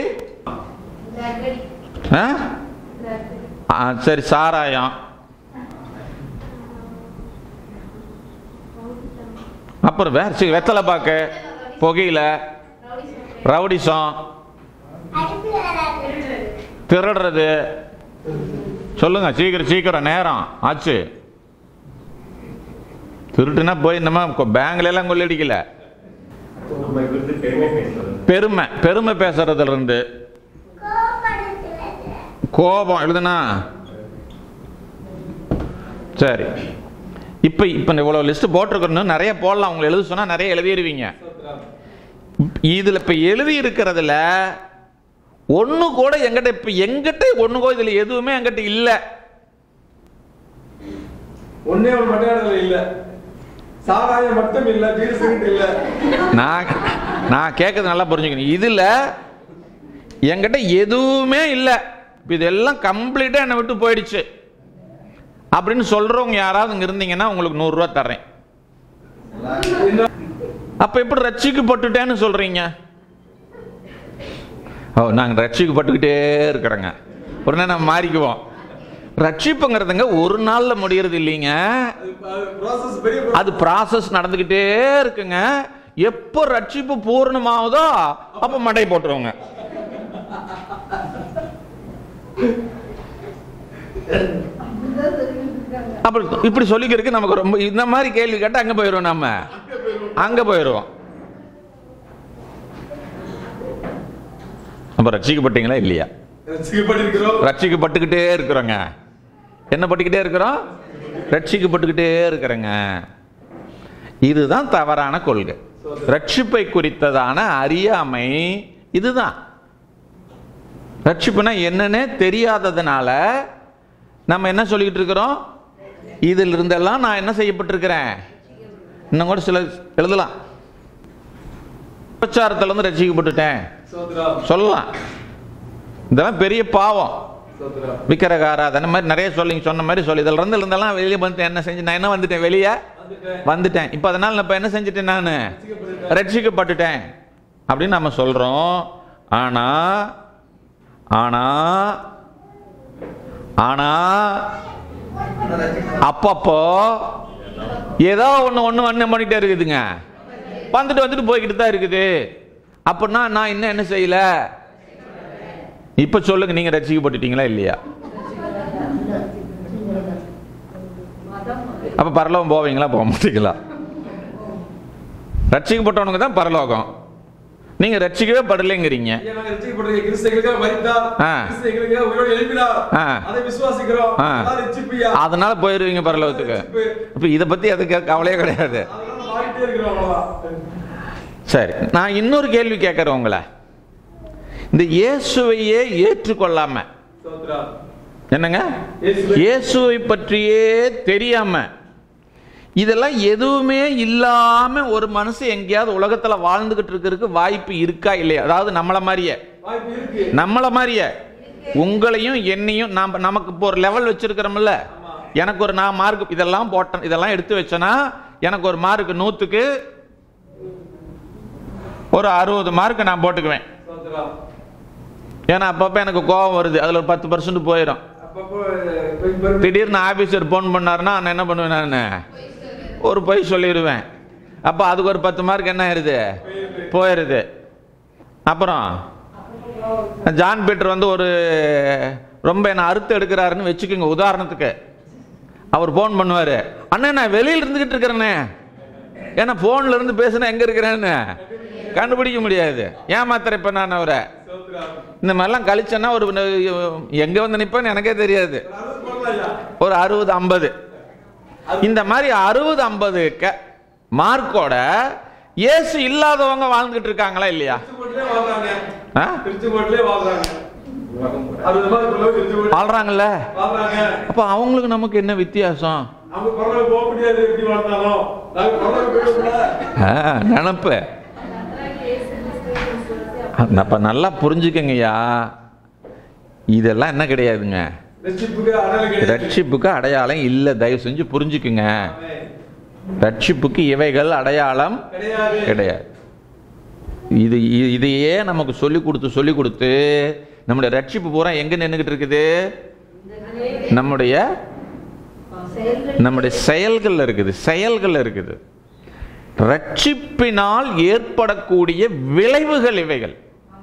A: ஆ ஆ, சரி சாராயம் அப்புறம் வேற சரி, வெத்தலை பாக்கு புகையில ரவுடிசம் திருடுறது சொல்லுங்க சீக்கிரம் சீக்கிரம் நேரம் ஆச்சு திருட்டுனா போய் நம்ம பேங்க்ல எல்லாம் கொள்ளடிக்கல பெருமை பெருமை பேசுறதுல இருந்து கோபம் எழுதுனா சரி இப்போ இப்போ இவ்வளோ லிஸ்ட் போட்டிருக்கணும் நிறைய போடலாம் உங்களை எழுத சொன்னால் நிறைய எழுதிடுவீங்க இதில் இப்போ எழுதி இருக்கிறதுல ஒன்று கூட எங்கிட்ட இப்போ எங்கிட்ட ஒன்று கூட இதில் எதுவுமே எங்கிட்ட இல்லை
B: ஒன்னே ஒரு மட்டையாடல இல்ல சாராயம் மட்டும் இல்ல பீர் சிகரெட் இல்ல
A: நான் நான் கேட்கறது நல்லா புரிஞ்சுக்கணும் இதில் என்கிட்ட எதுவுமே இல்லை இப்போ இதெல்லாம் கம்ப்ளீட்டாக என்னை விட்டு போயிடுச்சு அப்படின்னு சொல்கிறவங்க யாராவது இங்கே இருந்தீங்கன்னா உங்களுக்கு நூறுரூவா தர்றேன் அப்போ எப்படி ரட்சிக்கப்பட்டுட்டேன்னு சொல்கிறீங்க ஓ நாங்கள் ரட்சிக்கப்பட்டுக்கிட்டே இருக்கிறோங்க உடனே நம்ம மாறிக்குவோம் ரட்சிப்புங்கிறதுங்க ஒரு நாளில் முடியறது இல்லைங்க
B: ப்ராசஸ் பெரிய
A: அது ப்ராசஸ் நடந்துக்கிட்டே இருக்குங்க எப்போ ரட்சிப்பு பூரணமாகுதோ அப்போ மடை போட்டுருவோங்க அப்படி இப்படி சொல்லிக்கிறதுக்கு நமக்கு ரொம்ப இந்த மாதிரி கேள்வி கேட்டால் அங்கே போயிடுவோம் நம்ம அங்கே போயிடுவோம் அப்போ ரட்சிக்கப்பட்டீங்களா இல்லையா
B: ரசிக்கப்பட்டிருக்கிறோம்
A: ரட்சிக்கப்பட்டுக்கிட்டே இருக்கிறோங்க என்ன பட்டுக்கிட்டே இருக்கிறோம் ரட்சிக்கப்பட்டுக்கிட்டே இருக்கிறேங்க இதுதான் தவறான கொள்கை ரட்சிப்பை குறித்ததான அறியாமை இதுதான் ரட்சிப்புனா என்னன்னே தெரியாததுனால நம்ம என்ன சொல்லிக்கிட்டு இருக்கிறோம் இதில் இருந்தெல்லாம் நான் என்ன செய்யப்பட்டிருக்கிறேன் இன்னும் கூட சில எழுதலாம் பிரச்சாரத்திலிருந்து ரட்சிக்கப்பட்டுட்டேன்
B: சோத்ரா
A: சொல்லலாம் இதெல்லாம் பெரிய பாவம்
B: சோத்ரா
A: விக்கிரக ஆராதனை மாதிரி நிறைய சொல்லிங்க சொன்ன மாதிரி சொல்லி இதில் இருந்து இருந்தெல்லாம் வெளியே வந்துட்டேன் என்ன செஞ்சு நான் என்ன வந்துட்டேன் வெளியே
B: வந்துட்டேன்
A: வந்துட்டேன் இப்போ அதனால் நான் இப்போ என்ன செஞ்சுட்டேன் நான் ரட்சிக்கப்பட்டுட்டேன் அப்படின்னு நம்ம சொல்கிறோம் ஆனால் ஆனால் ஆனால் அப்பப்போ ஏதோ ஒன்று ஒன்று ஒன்று பண்ணிகிட்டே இருக்குதுங்க வந்துட்டு வந்துட்டு போய்கிட்டு தான் இருக்குது அப்படின்னா நான் இன்னும் என்ன செய்யல இப்போ சொல்லுங்க நீங்கள் ரட்சிக்கப்பட்டுட்டீங்களா இல்லையா அப்போ பரலோகம் போவீங்களா போக மாட்டீங்களா ரட்சிக்கப்பட்டவனுக்கு தான் பரலோகம் நீங்க ரட்சிக்கவே படலைங்கிறீங்க
B: ஐயா, நாங்க ரட்சிக்கப்பட்டிருக்க கிறிஸ்தவர்களுக்காக மரித்தார்
A: ஆ.
B: கிறிஸ்தவர்களுக்காக உயிரோடு எழுப்பினார்
A: ஆ.
B: அதை விசுவாசிக்கிறோம்
A: ஆ.
B: அதான் ரட்சிப்புயா.
A: அதனால போயிருவீங்க பரலோகத்துக்கு
B: ரட்சிப்பு.
A: இப்போ இதை பத்தி அதுக்கு கவலையே கிடையாது
B: அதனால மாறிட்டே இருக்கிறோம் அவ்வளவுதான்.
A: சரி நான் இன்னொரு கேள்வி கேட்குறேன் உங்களை இந்த இயேசுவையே ஏற்றுக்கொள்ளாம
B: சோத்ரா.
A: என்னங்க
B: இயேசுவை-
A: இயேசுவை பற்றியே தெரியாம இதெல்லாம் எதுவுமே இல்லாம ஒரு மனுஷன் எங்கேயாவது உலகத்துல வாழ்ந்துகிட்டு இருக்கிறதுக்கு வாய்ப்பு இருக்கா இல்லையா அதாவது நம்மள மாதிரியே
B: வாய்ப்பு இருக்கு
A: நம்மள மாதிரியே உங்களையும் என்னையும் நாம் நமக்கு இப்போ ஒரு லெவல் வச்சிருக்கிறோம்ல எனக்கு ஒரு நான் மார்க் இதெல்லாம் போட்டேன் இதெல்லாம் எடுத்து வச்சேன்னா எனக்கு ஒரு மார்க் நூற்றுக்கு ஒரு அறுபது மார்க் நான் போட்டுக்குவேன்
B: சோத்ரம்
A: ஏன்னா அப்பப்போ எனக்கு கோபம் வருது அதில் ஒரு பத்து பர்சன்ட் போயிடும்
B: அப்பப்போ கொஞ்சம் பெருமை
A: திடீர்னு ஆஃபீஸர் ஃபோன் பண்ணாருன்னா நான் என்ன பண்ணுவேன் நான் ஒரு பொய் சொல்லிடுவேன் அப்போ அதுக்கு ஒரு பத்து மார்க் என்ன ஆயிடுது போயிடுது அப்புறம் ஜான் பீட்டர் வந்து ஒரு ரொம்ப என்னை அறுத்து எடுக்கிறாருன்னு வச்சுக்கோங்க உதாரணத்துக்கு அவர் ஃபோன் பண்ணுவார் அண்ணா நான் வெளியில் இருந்துக்கிட்டு இருக்கிறேனே ஏன்னா ஃபோனில் இருந்து பேசுனா எங்கே இருக்கிறேன்னு கண்டுபிடிக்க முடியாது ஏமாத்துறேன் இப்போ நான் அவரை
B: சோத்ரம்
A: இந்த மாதிரிலாம் கழிச்சேன்னா ஒரு எங்கே வந்து நிற்பேன்னு எனக்கே தெரியாது
B: அது போடலாம் ஐயா
A: ஒரு அறுபது ஐம்பது இந்த மாதிரி அறுபது ஐம்பது க மார்க்கோட இயேசு இல்லாதவங்க வாழ்ந்துகிட்டு இருக்காங்களா இல்லையா
B: திருச்செங்கோட்டிலே வாழ்றாங்க
A: ஆ?
B: திருச்செங்கோட்டிலே வாழ்றாங்க அறுபது மார்க் உள்ளவங்க திருச்செங்கோட்டிலே
A: வாழ்றாங்கல்ல
B: வாழ்றாங்க
A: அப்போ அவங்களுக்கு நமக்கு என்ன வித்தியாசம்
B: அவங்க கொரோனா போக முடியாது எப்படி வாழ்ந்தாலும் நாங்க கொரோனா போயிடும்ல
A: ஆ, நினப்பு அப்போ நல்லா புரிஞ்சுக்கங்கய்யா இதெல்லாம் என்ன கிடையாதுங்க
B: ரட்சிப்புக்கு அடல் கிடையாது
A: ரட்சிப்புக்கு அடையாளம் இல்லை தயவு செஞ்சு புரிஞ்சுக்குங்க ரட்சிப்புக்கு இவைகள் அடையாளம்
B: கிடையாது
A: கிடையாது இது இ- இதையே நமக்கு சொல்லி கொடுத்து சொல்லி கொடுத்து நம்முடைய ரட்சிப்பு பூரா எங்க நின்றுகிட்டு இருக்குது நம்முடைய நம்முடைய செயல்கள்ல இருக்குது செயல்கள்ல இருக்குது ரட்சிப்பினால் ஏற்படக்கூடிய விளைவுகள் இவைகள்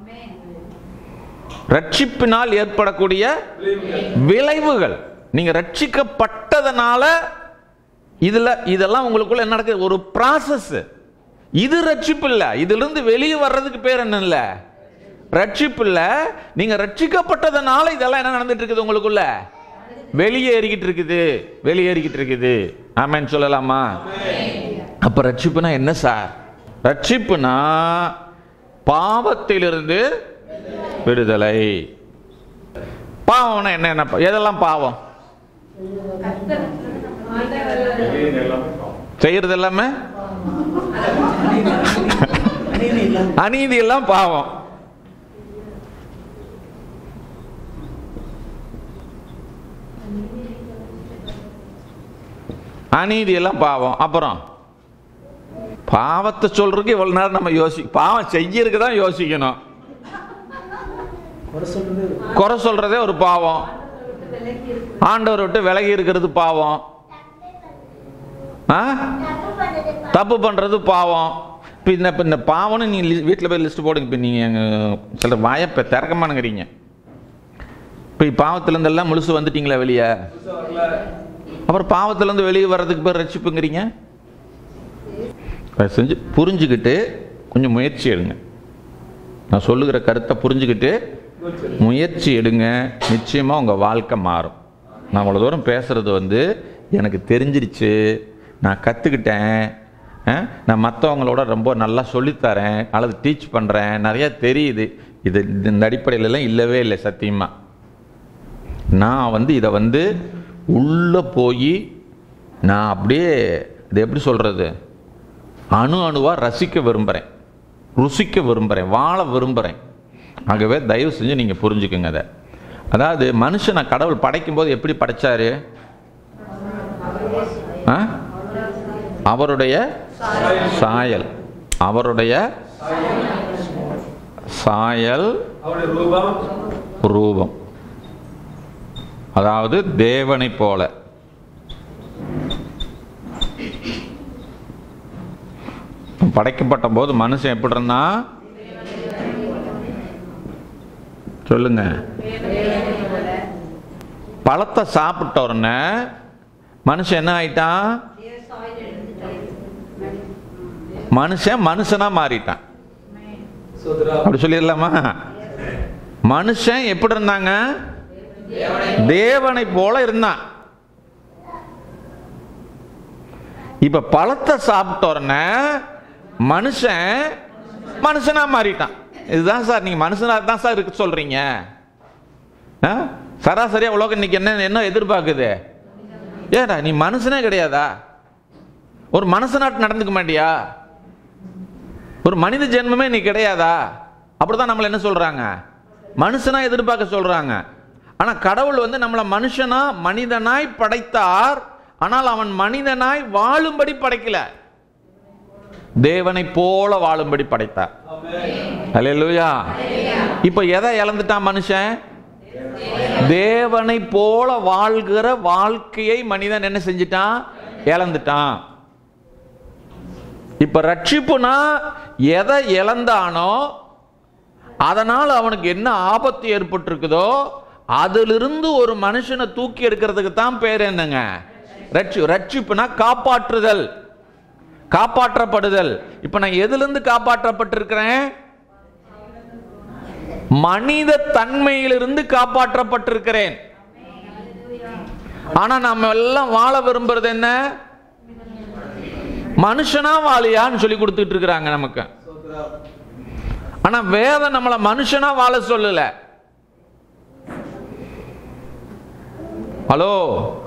A: ரட்சிப்பினால் ஏற்படக்கூடிய விளைவுகள் நீங்க ரட்சிக்கப்பட்டதனால இதுல இதெல்லாம் உங்களுக்குள்ள என்ன நடக்குது ஒரு ப்ராசஸ் இது ரட்சிப்பு இல்ல இதுல இருந்து வெளியே வர்றதுக்கு பேர் என்ன இல்ல ரட்சிப்பு இல்ல நீங்க ரட்சிக்கப்பட்டதனால இதெல்லாம் என்ன நடந்துட்டு இருக்குது உங்களுக்குள்ள வெளியேறிக்கிட்டு இருக்குது வெளியேறிக்கிட்டு இருக்குது ஆமேன்னு சொல்லலாமா அப்ப ரட்சிப்புனா என்ன சார் ரட்சிப்புனா பாவத்திலிருந்து விடுதலை பாவம்னா என்ன என்ன பா- எதெல்லாம் பாவம் செய்யறது எல்லாமே அநீதி எல்லாம் பாவம் அநீதி எல்லாம் பாவம் அப்புறம் பாவத்தை சொல்றதுக்கு இவ்வளவு நேரம் நம்ம யோசி பாவம் செய்யறதுக்கு தான் யோசிக்கணும் குறை சொல்றதே ஒரு பாவம் ஆண்டவர் விட்டு விலகி இருக்கிறது பாவம் ஆ தப்பு பண்றது பாவம் இப்போ இந்த இப்போ இந்த பாவம்னு நீ வீட்டில் போய் லிஸ்ட் போடுங்க இப்போ நீங்கள் சில வாயப்ப திறக்க மாட்டேங்கிறீங்க இப்போ பாவத்திலேருந்து எல்லாம் முழுசு வந்துட்டீங்களா வெளியே
B: வரல
A: அப்புறம் பாவத்திலேருந்து வெளியே வர்றதுக்கு பேர் ரட்சிப்புங்கிறீங்க அதை செஞ்சு புரிஞ்சுக்கிட்டு கொஞ்சம் முயற்சி எடுங்க நான் சொல்லுகிற கருத்தை புரிஞ்சுக்கிட்டு முயற்சி எடுங்க நிச்சயமாக உங்கள் வாழ்க்கை மாறும் நான் அவ்வளோ தூரம் பேசுகிறது வந்து எனக்கு தெரிஞ்சிருச்சு நான் கற்றுக்கிட்டேன் நான் மற்றவங்களோட ரொம்ப நல்லா சொல்லித்தரேன் அல்லது டீச் பண்ணுறேன் நிறைய தெரியுது இது இந்த அடிப்படையிலலாம் இல்லவே இல்லை சத்தியமாக நான் வந்து இதை வந்து உள்ளே போய் நான் அப்படியே இது எப்படி சொல்கிறது அணு அணுவாக ரசிக்க விரும்புகிறேன் ருசிக்க விரும்புகிறேன் வாழ விரும்புகிறேன் ஆகவே தயவு செஞ்சு நீங்கள் புரிஞ்சுக்குங்க அதை அதாவது மனுஷனை கடவுள் படைக்கும்போது எப்படி படைச்சாரு ஆ? அவருடைய சாயல் அவருடைய சாயல்
B: அவருடைய ரூபம்
A: ரூபம் அதாவது தேவனை போல படைக்கப்பட்ட போது மனுஷன் எப்படி இருந்தான் சொல்லுங்க பழத்தை சாப்பிட்ட உடனே மனுஷன் என்ன ஆயிட்டான் மனுஷன் மனுஷனா மாறிட்டான்
B: சோதரா
A: அப்படி சொல்லிடலாமா மனுஷன் எப்படி இருந்தாங்க தேவனை போல இருந்தான் இப்ப பழத்தை சாப்பிட்ட உடனே மனுஷன் மனுஷனா மாறிட்டான் இதுதான் சார் நீங்க மனுஷனா தான் சார் இருக்க சொல்றீங்க ஆ? சராசரியா உலகம் இன்னைக்கு என்ன என்ன எதிர்பார்க்குது ஏடா நீ மனுஷனே கிடையாதா ஒரு மனுஷனாட்டு நடந்துக்க மாட்டியா ஒரு மனித ஜென்மமே நீ கிடையாதா அப்படிதான் நம்மள என்ன சொல்றாங்க மனுஷனா எதிர்பார்க்க சொல்றாங்க ஆனா கடவுள் வந்து நம்மளை மனுஷனா மனிதனாய் படைத்தார் ஆனால் அவன் மனிதனாய் வாழும்படி படைக்கல தேவனை போல வாழும்படி படைத்தார் அல்லேலூயா இப்போ எதை இழந்துட்டான் மனுஷன் தேவனை போல வாழ்கிற வாழ்க்கையை மனிதன் என்ன செஞ்சிட்டான் இழந்துட்டான் இப்ப ரட்சிப்புனா எதை இழந்தானோ அதனால் அவனுக்கு என்ன ஆபத்து ஏற்பட்டிருக்குதோ அதிலிருந்து ஒரு மனுஷனை தூக்கி எடுக்கிறதுக்கு தான் பேர் என்னங்க ரட்சி ரட்சிப்புனா காப்பாற்றுதல் காப்பாற்றப்படுதல் இப்ப நான் எதிலிருந்து காப்பாற்றப்பட்டிருக்கிறேன் மனித தன்மையிலிருந்து காப்பாற்றப்பட்டிருக்கிறேன் ஆனா நம்ம எல்லாம் வாழ விரும்புறது என்ன மனுஷனா வாழியான்னு சொல்லி கொடுத்துட்டு இருக்கிறாங்க நமக்கு ஆனா வேதம் நம்மளை மனுஷனா வாழ சொல்லல ஹலோ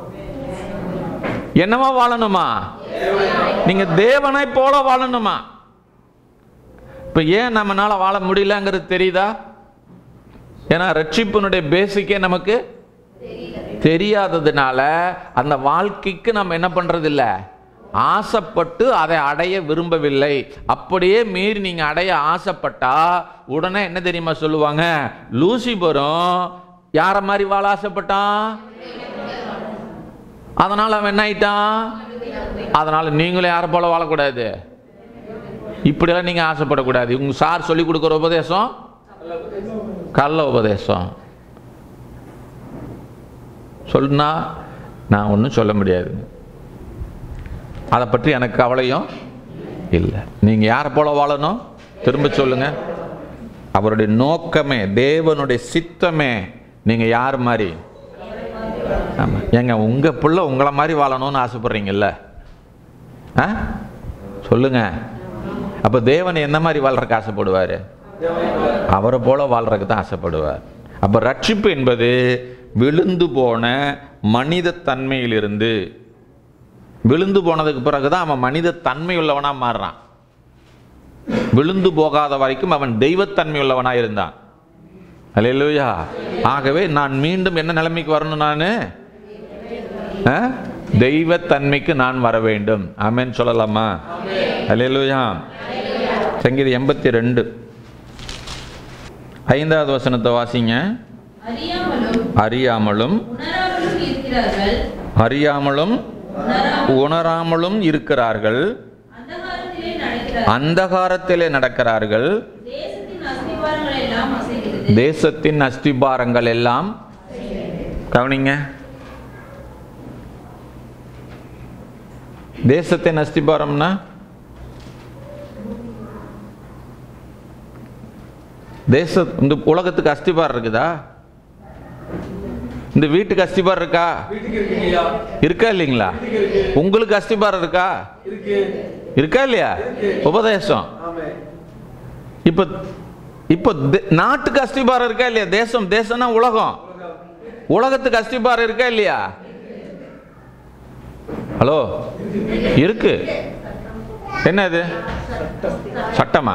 A: என்னவா வாழணுமா நீங்க தேவனை போல வாழணுமா இப்ப ஏன் நம்மனால வாழ முடியலங்கிறது தெரியுதா ஏன்னா ரட்சிப்பினுடைய பேசிக்கே நமக்கு தெரியாததுனால அந்த வாழ்க்கைக்கு நம்ம என்ன பண்றது இல்ல ஆசைப்பட்டு அதை அடைய விரும்பவில்லை அப்படியே மீறி நீங்க அடைய ஆசைப்பட்டா உடனே என்ன தெரியுமா சொல்லுவாங்க லூசிபரும் யார மாதிரி வாழ ஆசைப்பட்டான் அதனால அவன் என்ன ஆயிட்டான் அதனால நீங்களும் யாரை போல வாழக்கூடாது இப்படியெல்லாம் நீங்க ஆசைப்படக்கூடாது உங்க சார் சொல்லி கொடுக்குற உபதேசம் கள்ள உபதேசம் சொன்னா நான் ஒன்றும் சொல்ல முடியாது அதை பற்றி எனக்கு கவலையும் இல்லை நீங்க யாரை போல வாழணும் திரும்ப சொல்லுங்க அவருடைய நோக்கமே தேவனுடைய சித்தமே நீங்க யார் மாதிரி ஆமா ஏங்க உங்க பிள்ளை உங்களை மாதிரி வாழணும்னு ஆசைப்படுறீங்கல்ல ஆ சொல்லுங்க அப்ப தேவன் என்ன மாதிரி வாழ்றதுக்கு ஆசைப்படுவாரு அவரை போல வாழ்றதுக்கு தான் ஆசைப்படுவார் அப்ப ரட்சிப்பு என்பது விழுந்து போன மனித தன்மையிலிருந்து விழுந்து போனதுக்கு பிறகுதான் அவன் மனித தன்மை உள்ளவனா மாறுறான் விழுந்து போகாத வரைக்கும் அவன் தெய்வத்தன்மை உள்ளவனா இருந்தான் அல்லேலூயா ஆகவே நான் மீண்டும் என்ன நிலைமைக்கு வரணும் நான் தெய்வத்தன்மைக்கு நான் வர வேண்டும் ஆமென் சொல்லலாமா அல்லேலூயா சங்கீதம் எண்பத்தி ரெண்டு ஐந்தாவது வசனத்தை வாசிங்க
C: அறியாமலும்
A: அறியாமலும்
C: உணராமலும் இருக்கிறார்கள்
A: அறியாமலும் உணராமலும் இருக்கிறார்கள்
C: அந்தகாரத்திலே நடக்கிறார்கள்
A: அந்தகாரத்திலே நடக்கிறார்கள்
C: தேசத்தின் அஸ்திவாரங்கள் எல்லாம் அசைகிறது
A: தேசத்தின் அஸ்திபாரங்கள் எல்லாம் கவனிங்க தேசத்தின் அஸ்திபாரம்னா தேச இந்த உலகத்துக்கு அஸ்திபாரம் இருக்குதா இந்த வீட்டுக்கு அஸ்திபாரம் இருக்கா
B: வீட்டுக்கு இருக்குங்கய்யா
A: இருக்கா இல்லைங்களா உங்களுக்கு அஸ்திபாரம் இருக்கா
B: இருக்கு
A: இருக்கா இல்லையா உபதேசம்
B: ஆமே
A: இப்ப இப்ப தே- நாட்டுக்கு அஸ்திபாரம் இருக்கா இல்லையா தேசம் தேசம்னா உலகம் உலகத்துக்கு அஸ்திபாரம் இருக்கா இல்லையா ஹலோ இருக்கு என்ன இது சட்டமா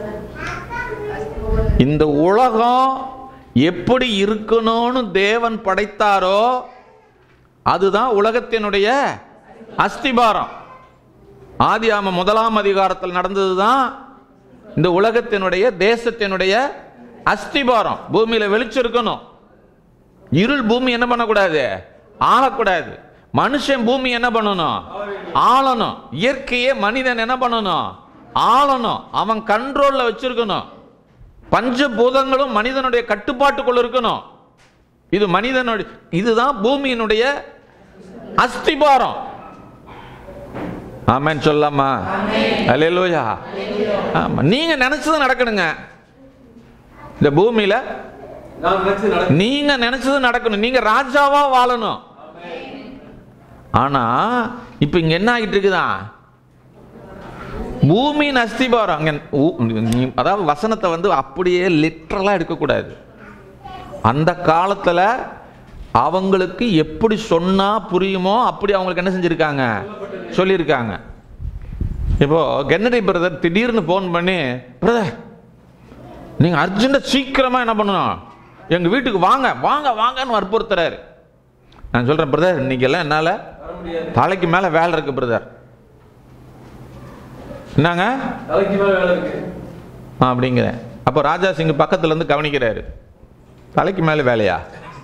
A: இந்த உலகம் எப்படி இருக்கணும்னு தேவன் படைத்தாரோ அதுதான் உலகத்தினுடைய அஸ்திபாரம் ஆதியாம முதலாம் அதிகாரத்தில் நடந்ததுதான் இந்த உலகத்தினுடைய தேசத்தினுடைய அஸ்திபாரம் பூமியில வெளிச்சம் இருக்கணும் இருள் பூமி என்ன பண்ணக்கூடாது ஆளக்கூடாது மனுஷன் பூமி என்ன பண்ணணும் ஆளணும் இயற்கையே மனிதன் என்ன பண்ணணும் ஆளணும் அவன் கண்ட்ரோல்ல வச்சிருக்கணும் பஞ்சபூதங்களும் மனிதனுடைய கட்டுப்பாட்டுக்குள்ள இருக்கணும் இது மனிதனுடைய இதுதான் பூமியினுடைய அஸ்திபாரம் ஆமென் சொல்லாமா அல்லேலூயா ஆமா நீங்க நினைச்சது நடக்கணுங்க இந்த பூமியில
B: நான் நினைச்சு நடக்க
A: நீங்க நினைச்சது நடக்கணும் நீங்க ராஜாவா வாழணும் ஆனா இப்ப இங்க என்ன ஆகிட்டு இருக்குதான் பூமியின் அஸ்திபாரம் அங்க ஊ- நீ- அதாவது வசனத்தை வந்து அப்படியே லிட்ரலா எடுக்கக்கூடாது அந்த காலத்துல அவங்களுக்கு எப்படி சொன்னா புரியுமோ அப்படி அவங்களுக்கு என்ன செஞ்சிருக்காங்க சொல்லியிருக்காங்க இப்போ கென்னடி பிரதர் திடீர்னு ஃபோன் பண்ணி பிரதர் நீங்க அர்ஜென்ட்டா சீக்கிரமா என்ன பண்ணணும் எங்க வீட்டுக்கு வாங்க வாங்க வாங்கன்னு வற்புறுத்துறாரு நான் சொல்றேன் பிரதர் இன்னைக்கு எல்லாம் என்னால
B: வர முடியாது
A: தலைக்கு மேல வேலை இருக்கு பிரதர் என்னங்க
B: தலைக்கு மேல வேலை இருக்கு
A: ஆ, அப்படிங்கிறேன் அப்போ ராஜா சிங் பக்கத்துல இருந்து கவனிக்கிறாரு தலைக்கு மேலே வேலையா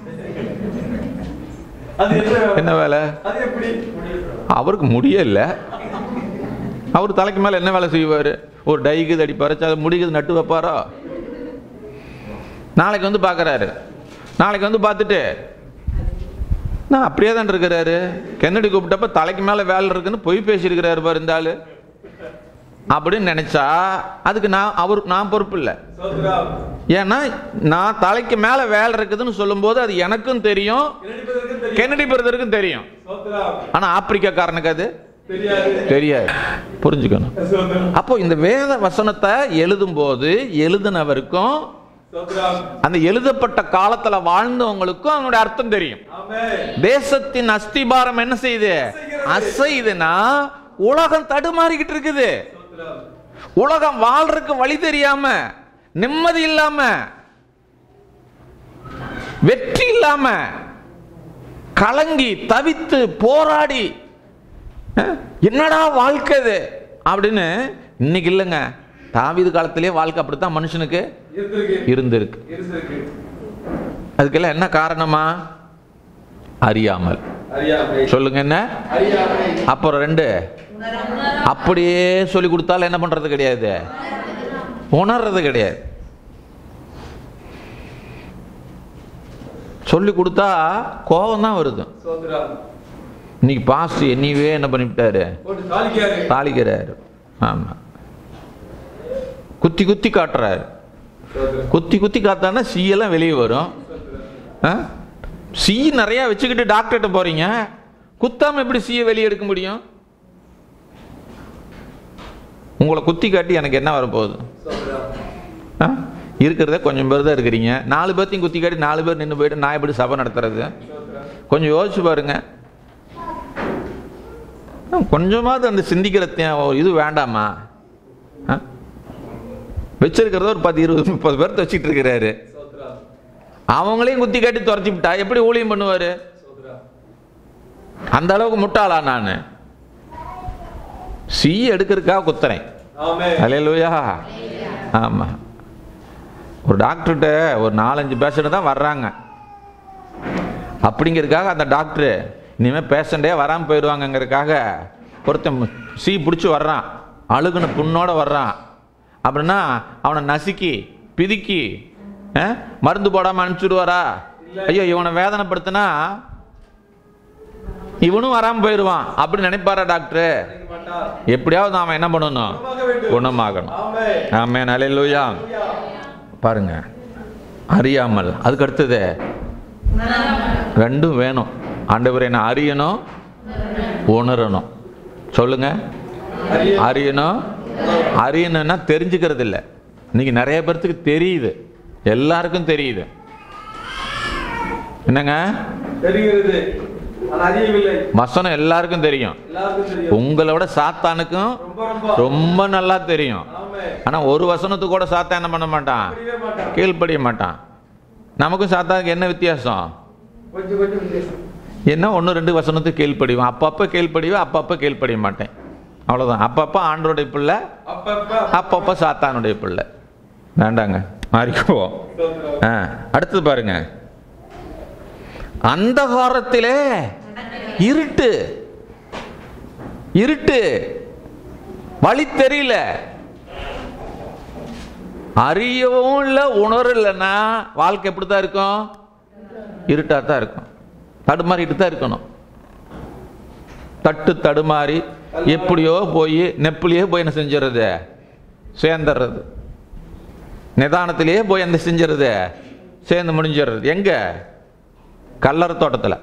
B: அது என்ன வேலை?
A: என்ன வேலை
B: அது எப்படி
A: அவருக்கு முடியல அவர் தலைக்கு மேலே என்ன வேலை செய்வார் ஒரு டைக்கு அடிப்பாரு அது முடிக்குது நட்டு வைப்பாரோ நாளைக்கு வந்து பார்க்குறாரு நாளைக்கு வந்து பார்த்துட்டு நான் அப்படியே தான் இருக்கிறாரு கென்னடி கூப்பிட்டப்ப தலைக்கு மேலே வேலை இருக்குன்னு பொய் பேசியிருக்கிறாரு பாரு இந்த ஆளு அப்படின்னு நினைச்சா அதுக்கு நான் அவருக்கு நான் பொறுப்பு இல்லை
B: சோத்ராம்
A: ஏன்னா நான் தலைக்கு மேலே வேலை இருக்குதுன்னு சொல்லும்போது அது எனக்கும் தெரியும்
B: இரண்டு தெரியும்
A: கென்னடி பிரதருக்கும் தெரியும்
B: சோத்ராம்
A: ஆனால் ஆப்பிரிக்காக்காரனுக்கு அது
B: தெரியாது
A: தெரியாது புரிஞ்சுக்கணும்
B: சோத்ராம்
A: அப்போ இந்த வேத வசனத்தை எழுதும்போது எழுதினவருக்கும்
B: சோத்ராம்
A: அந்த எழுதப்பட்ட காலத்துல வாழ்ந்தவங்களுக்கும் அதனுடைய அர்த்தம் தெரியும்
B: ஆமென்
A: தேசத்தின் அஸ்திபாரம் என்ன செய்யுது அசையுதுன்னா உலகம் தடுமாறிக்கிட்டு இருக்குது
B: சோத்ராம்
A: உலகம் வாழ்றதுக்கு வழி தெரியாம நிம்மதி இல்லாம வெற்றி இல்லாம கலங்கி தவித்து போராடி அஹ், என்னடா வாழ்க்கை இது அப்படின்னு இன்னைக்கு இல்லைங்க தாவீது காலத்திலே வாழ்க்கை அப்படித்தான் மனுஷனுக்கு
B: இருந்திருக்கு
A: இருந்திருக்கு
B: இருந்திருக்கு
A: அதுக்கெல்லாம் என்ன காரணமா அறியாமல்
B: அறியாமை
A: சொல்லுங்க என்ன
B: அறியாமை
A: அப்புறம் ரெண்டு அப்படியே சொல்லி கொடுத்தாலும் என்ன பண்றது கிடையாது உணர்றது கிடையாது சொல்லி கொடுத்தா கோபம் தான் வருது
B: சோத்ராம்
A: இன்னைக்கு பாஸ்ட் என்னையவே என்ன பண்ணிவிட்டாரு
B: போட்டு தாளிக்காரு
A: தாளிக்கிறாரு ஆமா குத்தி குத்தி காட்டுறாரு
B: சோத்ராம்
A: குத்தி குத்தி காத்தானா சீயெல்லாம் வெளியே வரும் ஆ? சீ நிறைய வச்சுக்கிட்டு டாக்டர்கிட்ட போறீங்க குத்தாம எப்படி சீயை வெளியே எடுக்க முடியும் உங்களை குத்தி காட்டி எனக்கு என்ன வரப்போகுது
B: சோத்ராம்
A: ஆ? இருக்கிறதே கொஞ்சம் பேர் தான் இருக்கிறீங்க நாலு பேர்த்தையும் குத்தி காட்டி நாலு பேர் நின்று போயிட்டு நான் எப்படி சபை நடத்துறது
B: சோத்ராம்
A: கொஞ்சம் யோசிச்சு பாருங்க ஆ, கொஞ்சமாவது அந்த சிந்திக்கிற தே- ஒரு இது வேண்டாமா ஆ? வச்சிருக்கிறத ஒரு பத்து இருபது முப்பது பேர்த்த வச்சுட்டு இருக்கிறாரு
B: சோத்ராம்
A: அவங்களையும் குத்தி காட்டி துரத்தி விட்டா எப்படி ஊழியம் பண்ணுவாரு
B: சோத்ராம்
A: அந்த அளவுக்கு முட்டாளா நான் சீ எடுக்கிறதுக்காக குத்துறேன்
B: ஆமென்
A: அலையலூயா ஆமா ஒரு டாக்டர்கிட்ட ஒரு நாலஞ்சு பேஷண்ட் தான் வர்றாங்க அப்படிங்கிறதுக்காக அந்த டாக்டரு இனிமேல் பேஷண்ட்டே வராமல் போயிடுவாங்கங்கிறதுக்காக ஒருத்தன் சீ பிடிச்சி வர்றான் அழுகுன புண்ணோட வர்றான் அப்படின்னா அவனை நசுக்கி பிதுக்கி ஆ, மருந்து போடாமல் அனுப்பிச்சுடுவாரா ஐயோ இவனை வேதனைப்படுத்தினா இவனும் வராமல் போயிடுவான் அப்படி நினைப்பாரா டாக்டரு
B: நினைக்க மாட்டார்
A: எப்படியாவது நாம என்ன பண்ணணும்
B: குணமாக வேண்டும்.
A: குணமாகணும்
B: ஆமென்
A: ஆமே நல்லையா பாருங்க அறியாமல் அதுக்கு அடுத்தது ரெண்டும் வேணும் ஆண்டவரை நான் அறியணும் உணரணும் சொல்லுங்க
B: அறிய-
A: அறியணும் அறியணும்னா தெரிஞ்சுக்கிறது இல்லை இன்னைக்கு நிறைய பேர்த்துக்கு தெரியுது எல்லாருக்கும் தெரியுது என்னங்க
B: தெரிகிறது ஆனால் அறியவில்லை
A: வசனம் எல்லாருக்கும் தெரியும்
B: எல்லாருக்கும் தெரியும்
A: உங்களை விட சாத்தானுக்கும்
B: ரொம்ப ரொம்ப
A: ரொம்ப நல்லா தெரியும்
B: ஆமென்
A: ஆனா ஒரு வசனத்துக்கு கூட சாத்தா என்ன பண்ண மாட்டான்
B: புரியவே மாட்டான்
A: கீழ்ப்படிய மாட்டான் நமக்கும் சாத்தானுக்கு என்ன வித்தியாசம்
B: கொஞ்சம் கொஞ்சம் வித்தியாசம்
A: என்ன ஒன்று ரெண்டு வசனத்துக்கு கீழ்ப்படிவேன் அப்பப்போ கீழ்ப்படிவேன் அப்பப்போ கீழ்ப்படிய மாட்டேன் அவ்வளோதான் அப்பப்போ ஆண்டருடைய பிள்ளை
B: அப்பப்ப
A: அப்பப்போ சாத்தானுடைய பிள்ளை வேண்டாங்க மாறிக்குவோம்
B: சோத்ராம்
A: ஆ அடுத்தது பாருங்க அந்தகாரத்திலே இருட்டு இருட்டு வழி தெரியல அறியவும் இல்லை உணரலைன்னா வாழ்க்கை எப்படி தான் இருக்கும் இருட்டாக தான் இருக்கும் தடுமாறிட்டு தான் இருக்கணும் தட்டு தடுமாறி எப்படியோ போய் நெப்புலையே போய் என்ன செஞ்சிடுறது சேர்ந்துடுறது நிதானத்திலேயே போய் என்ன செஞ்சிருது சேர்ந்து முடிஞ்சிடுறது எங்க கல்லறை தோட்டத்தில்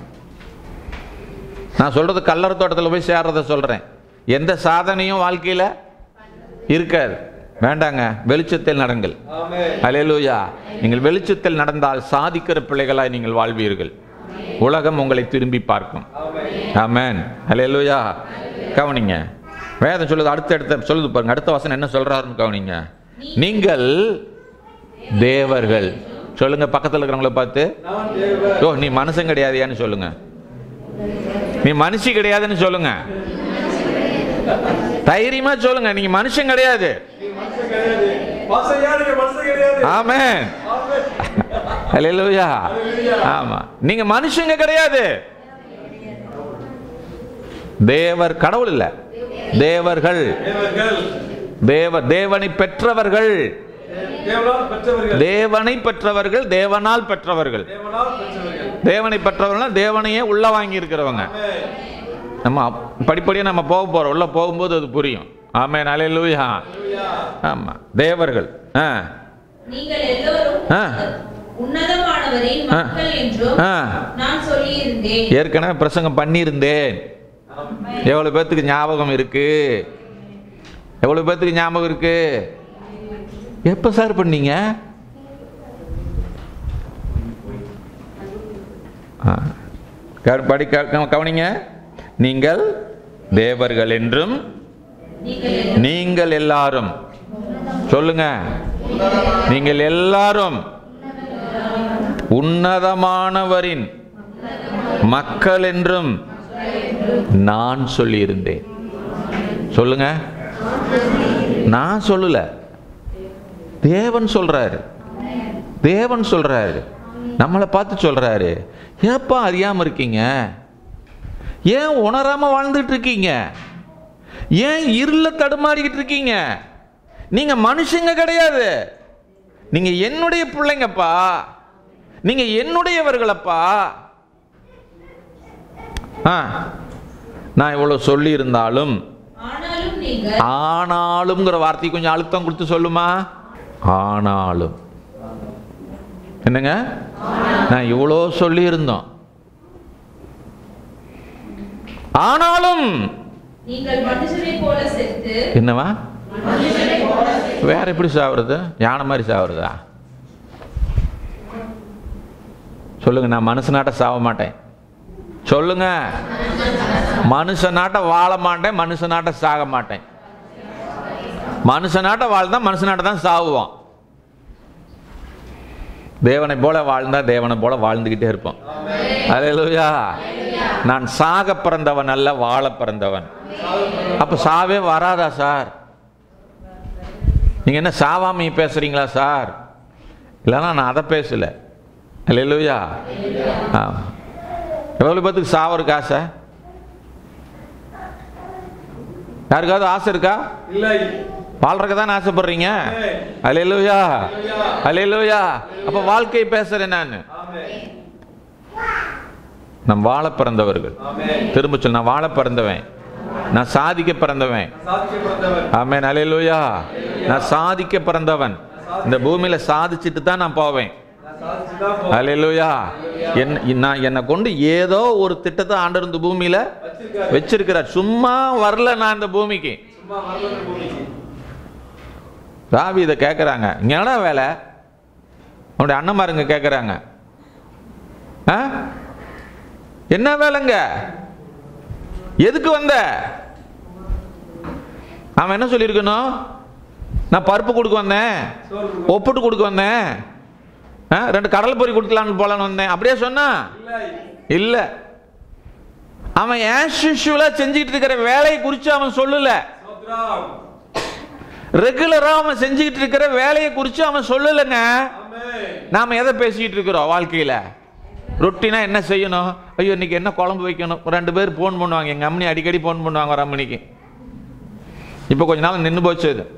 A: நான் சொல்றது கல்லறை தோட்டத்தில் போய் சேர்றத சொல்றேன் எந்த சாதனையும் வாழ்க்கையில இருக்காது வேண்டாங்க வெளிச்சத்தில் நடங்கள்
B: ஆமென்
A: அலேலூயா நீங்கள் வெளிச்சத்தில் நடந்தால் சாதிக்கிற பிள்ளைகளாய் நீங்கள் வாழ்வீர்கள் உலகம் உங்களை திரும்பி பார்க்கும்
B: ஆமென்
A: ஆமென் அலேலூயா கவனிங்க வேதம் சொல்லுது அடுத்த அடுத்த சொல்லுது பாருங்க அடுத்த வசனம் என்ன சொல்றாருன்னு கவனிங்க நீங்கள் தேவர்கள் சொல்லுங்க பக்கத்தில் இருக்கிறவங்கள பார்த்து
B: நான் தேவன்
A: ஓ நீ மனுஷன் கிடையாதியான்னு சொல்லுங்க நீ மனுஷி கிடையாதுன்னு சொல்லுங்க தைரியமா சொல்லுங்க நீங்க மனுஷன் கிடையாது
B: நீங்க மனுஷன் கிடையாது பாஸ்டர் ஐயா நீங்க மனுஷன் கிடையாது
A: ஆமென்
B: ஆமென்.
A: ஹalleluya
B: Hallelujah.
A: ஆமா நீங்க மனுஷங்க கிடையாது தேவர் கடவுள் இல்ல தேவர்கள்
B: தேவர்கள்
A: தேவ தேவனை பெற்றவர்கள்
B: தேவனால் பெற்றவர்கள்
A: தேவனை பெற்றவர்கள் தேவனால் பெற்றவர்கள்
B: தேவனால் பெற்றவர்கள்
A: தேவனை பெற்றவர்கள் தேவனையே உள்ள வாங்கி இருக்கிறவங்க
B: ஆமென்.
A: நம்ம அப்- படிப்படியா நம்ம போக போறோம் உள்ள போகும்போது அது புரியும் ஆமே ஹalleluya
B: ஹalleluya.
A: ஆமா தேவர்கள் ஆ
C: நீங்கள் எல்லோரும்
A: ஆ.
C: உன்னதமானவரின் மக்கள் என்றும்
A: ஆ.
C: நான் சொல்லியிருந்தேன்
A: ஏற்கனவே பிரசங்கம் பண்ணியிருந்தேன் எவ்வளவு பேர்த்துக்கு ஞாபகம் இருக்கு எவ்வளவு பேர்த்துக்கு ஞாபகம் இருக்கு எப்ப சார் பண்ணீங்க ஆ. க- படி க- க- கவனிங்க நீங்கள் தேவர்கள் என்றும்
C: நீங்கள் எல்லோரும்
A: நீங்கள் எல்லாரும் சொல்லுங்க நீங்கள் எல்லாரும் உன்னதமானவரின் மக்கள் என்றும் நான் சொல்லியிருந்தேன் சொல்லுங்க நான் சொல்லல தேவன் சொல்றாரு தேவன் சொல்றாரு நம்மளை பார்த்து சொல்றாரு ஏப்பா அறியாம இருக்கீங்க ஏன் உணராம வாழ்ந்துட்டு இருக்கீங்க ஏன் இருள தடுமாறிக்கிட்டு இருக்கீங்க நீங்க மனுஷங்க கிடையாது நீங்க என்னுடைய பிள்ளைங்கப்பா நீங்க என்னுடையவர்களப்பா ஆ நான் இவ்வளவு சொல்லி இருந்தாலும்
C: ஆனாலும் நீங்கள்
A: ஆனாலும்ங்கிற வார்த்தை கொஞ்சம் அழுத்தம் கொடுத்து சொல்லுமா ஆனாலும் என்னங்க நான் இவ்வளோ சொல்லி இருந்தோம் ஆனாலும்
C: நீங்கள் மனுஷனைப் போல செத்து
A: என்னவா வேற எப்படி சாவுறது யானை மாதிரி சாவுறதா சொல்லுங்க நான் மனுஷனாட்ட சாவ மாட்டேன் சொல்லுங்க மனுஷனாட்ட வாழ மாட்டேன் மனுஷனாட்ட சாக மாட்டேன் மனுஷனாட்ட வாழ்ந்தா மனுஷனாட்ட தான் சாவுவோம் தேவனை போல வாழ்ந்தா தேவனை போல வாழ்ந்துகிட்டே இருப்போம் அல்லேலூயா நான் சாக பிறந்தவன் அல்ல வாழ பிறந்தவன் அப்ப சாவே வராதா சார் நீங்க என்ன சாவாமி பேசுறீங்களா சார் இல்லைன்னா நான் அதை பேசல அல்லேலூயா ஆ எவ்வளோ பேத்துக்கு சாவருக்கு ஆசை யாருக்காவது ஆசை இருக்கா
B: இல்லை
A: வாழ்றதுக்கு தான் ஆசைப்படுறீங்க அல்லேலூயா அல்லேலூயா அப்ப வாழ்க்கை பேசுறேன் நான்
B: ஆமென்
A: நம் வாழ பிறந்தவர்கள்
B: ஆமென்
A: திரும்ப சொல் நான் வாழ பிறந்தவன் நான் சாதிக்க பிறந்தவன்
B: சாதிக்க பிறந்தவர்
A: ஆமென் அல்லேலூயா நான் சாதிக்க பிறந்தவன் இந்த பூமியில சாதிச்சுட்டு தான் நான் போவேன்
B: நான் சாதிச்சு தான் போ
A: அல்லேலூயா என் நான் என்னை கொண்டு ஏதோ ஒரு திட்டத்தை ஆண்டவர் இந்த பூமியில
B: வச்சிருக்காரு
A: வச்சிருக்கிறார் சும்மா வரல நான் இந்த பூமிக்கு
B: சும்மா வரல பூமிக்கு
A: ராவி இதை கேட்குறாங்க இங்க என்னடா வேலை உன்னுடைய அண்ணன்மாருங்க கேட்குறாங்க ஆ என்ன வேலைங்க எதுக்கு வந்த அவன் என்ன சொல்லியிருக்கணும் நான் பருப்பு கொடுக்க வந்தேன்
B: சோறு கொடுக்க
A: ஒப்புட்டு கொடுக்க வந்தேன் ஆ ரெண்டு கடல் பொரி கொடுக்கலான்னு போலான்னு வந்தேன் அப்படியே சொன்னா
B: இல்லை
A: இல்லை அவன் ஆஸ் யூஷுவலாக செஞ்சுக்கிட்டு இருக்கிற வேலையை குறித்து அவன் சொல்லல
B: சோத்ரம்
A: ரெகுலரா அவன் செஞ்சுக்கிட்டு இருக்கிற வேலையை குறித்து அவன் சொல்லலைங்க
B: ஆமென்
A: நாம எதை பேசிக்கிட்டு இருக்கிறோம் வாழ்க்கையில ரொட்டினா என்ன செய்யணும் ஐயோ இன்னைக்கு என்ன குழம்பு வைக்கணும் ஒரு ரெண்டு பேர் ஃபோன் பண்ணுவாங்க எங்க அம்மனி அடிக்கடி ஃபோன் பண்ணுவாங்க ஒரு அம்மனிக்கு இப்போ கொஞ்ச நாள் நின்று போச்சு இது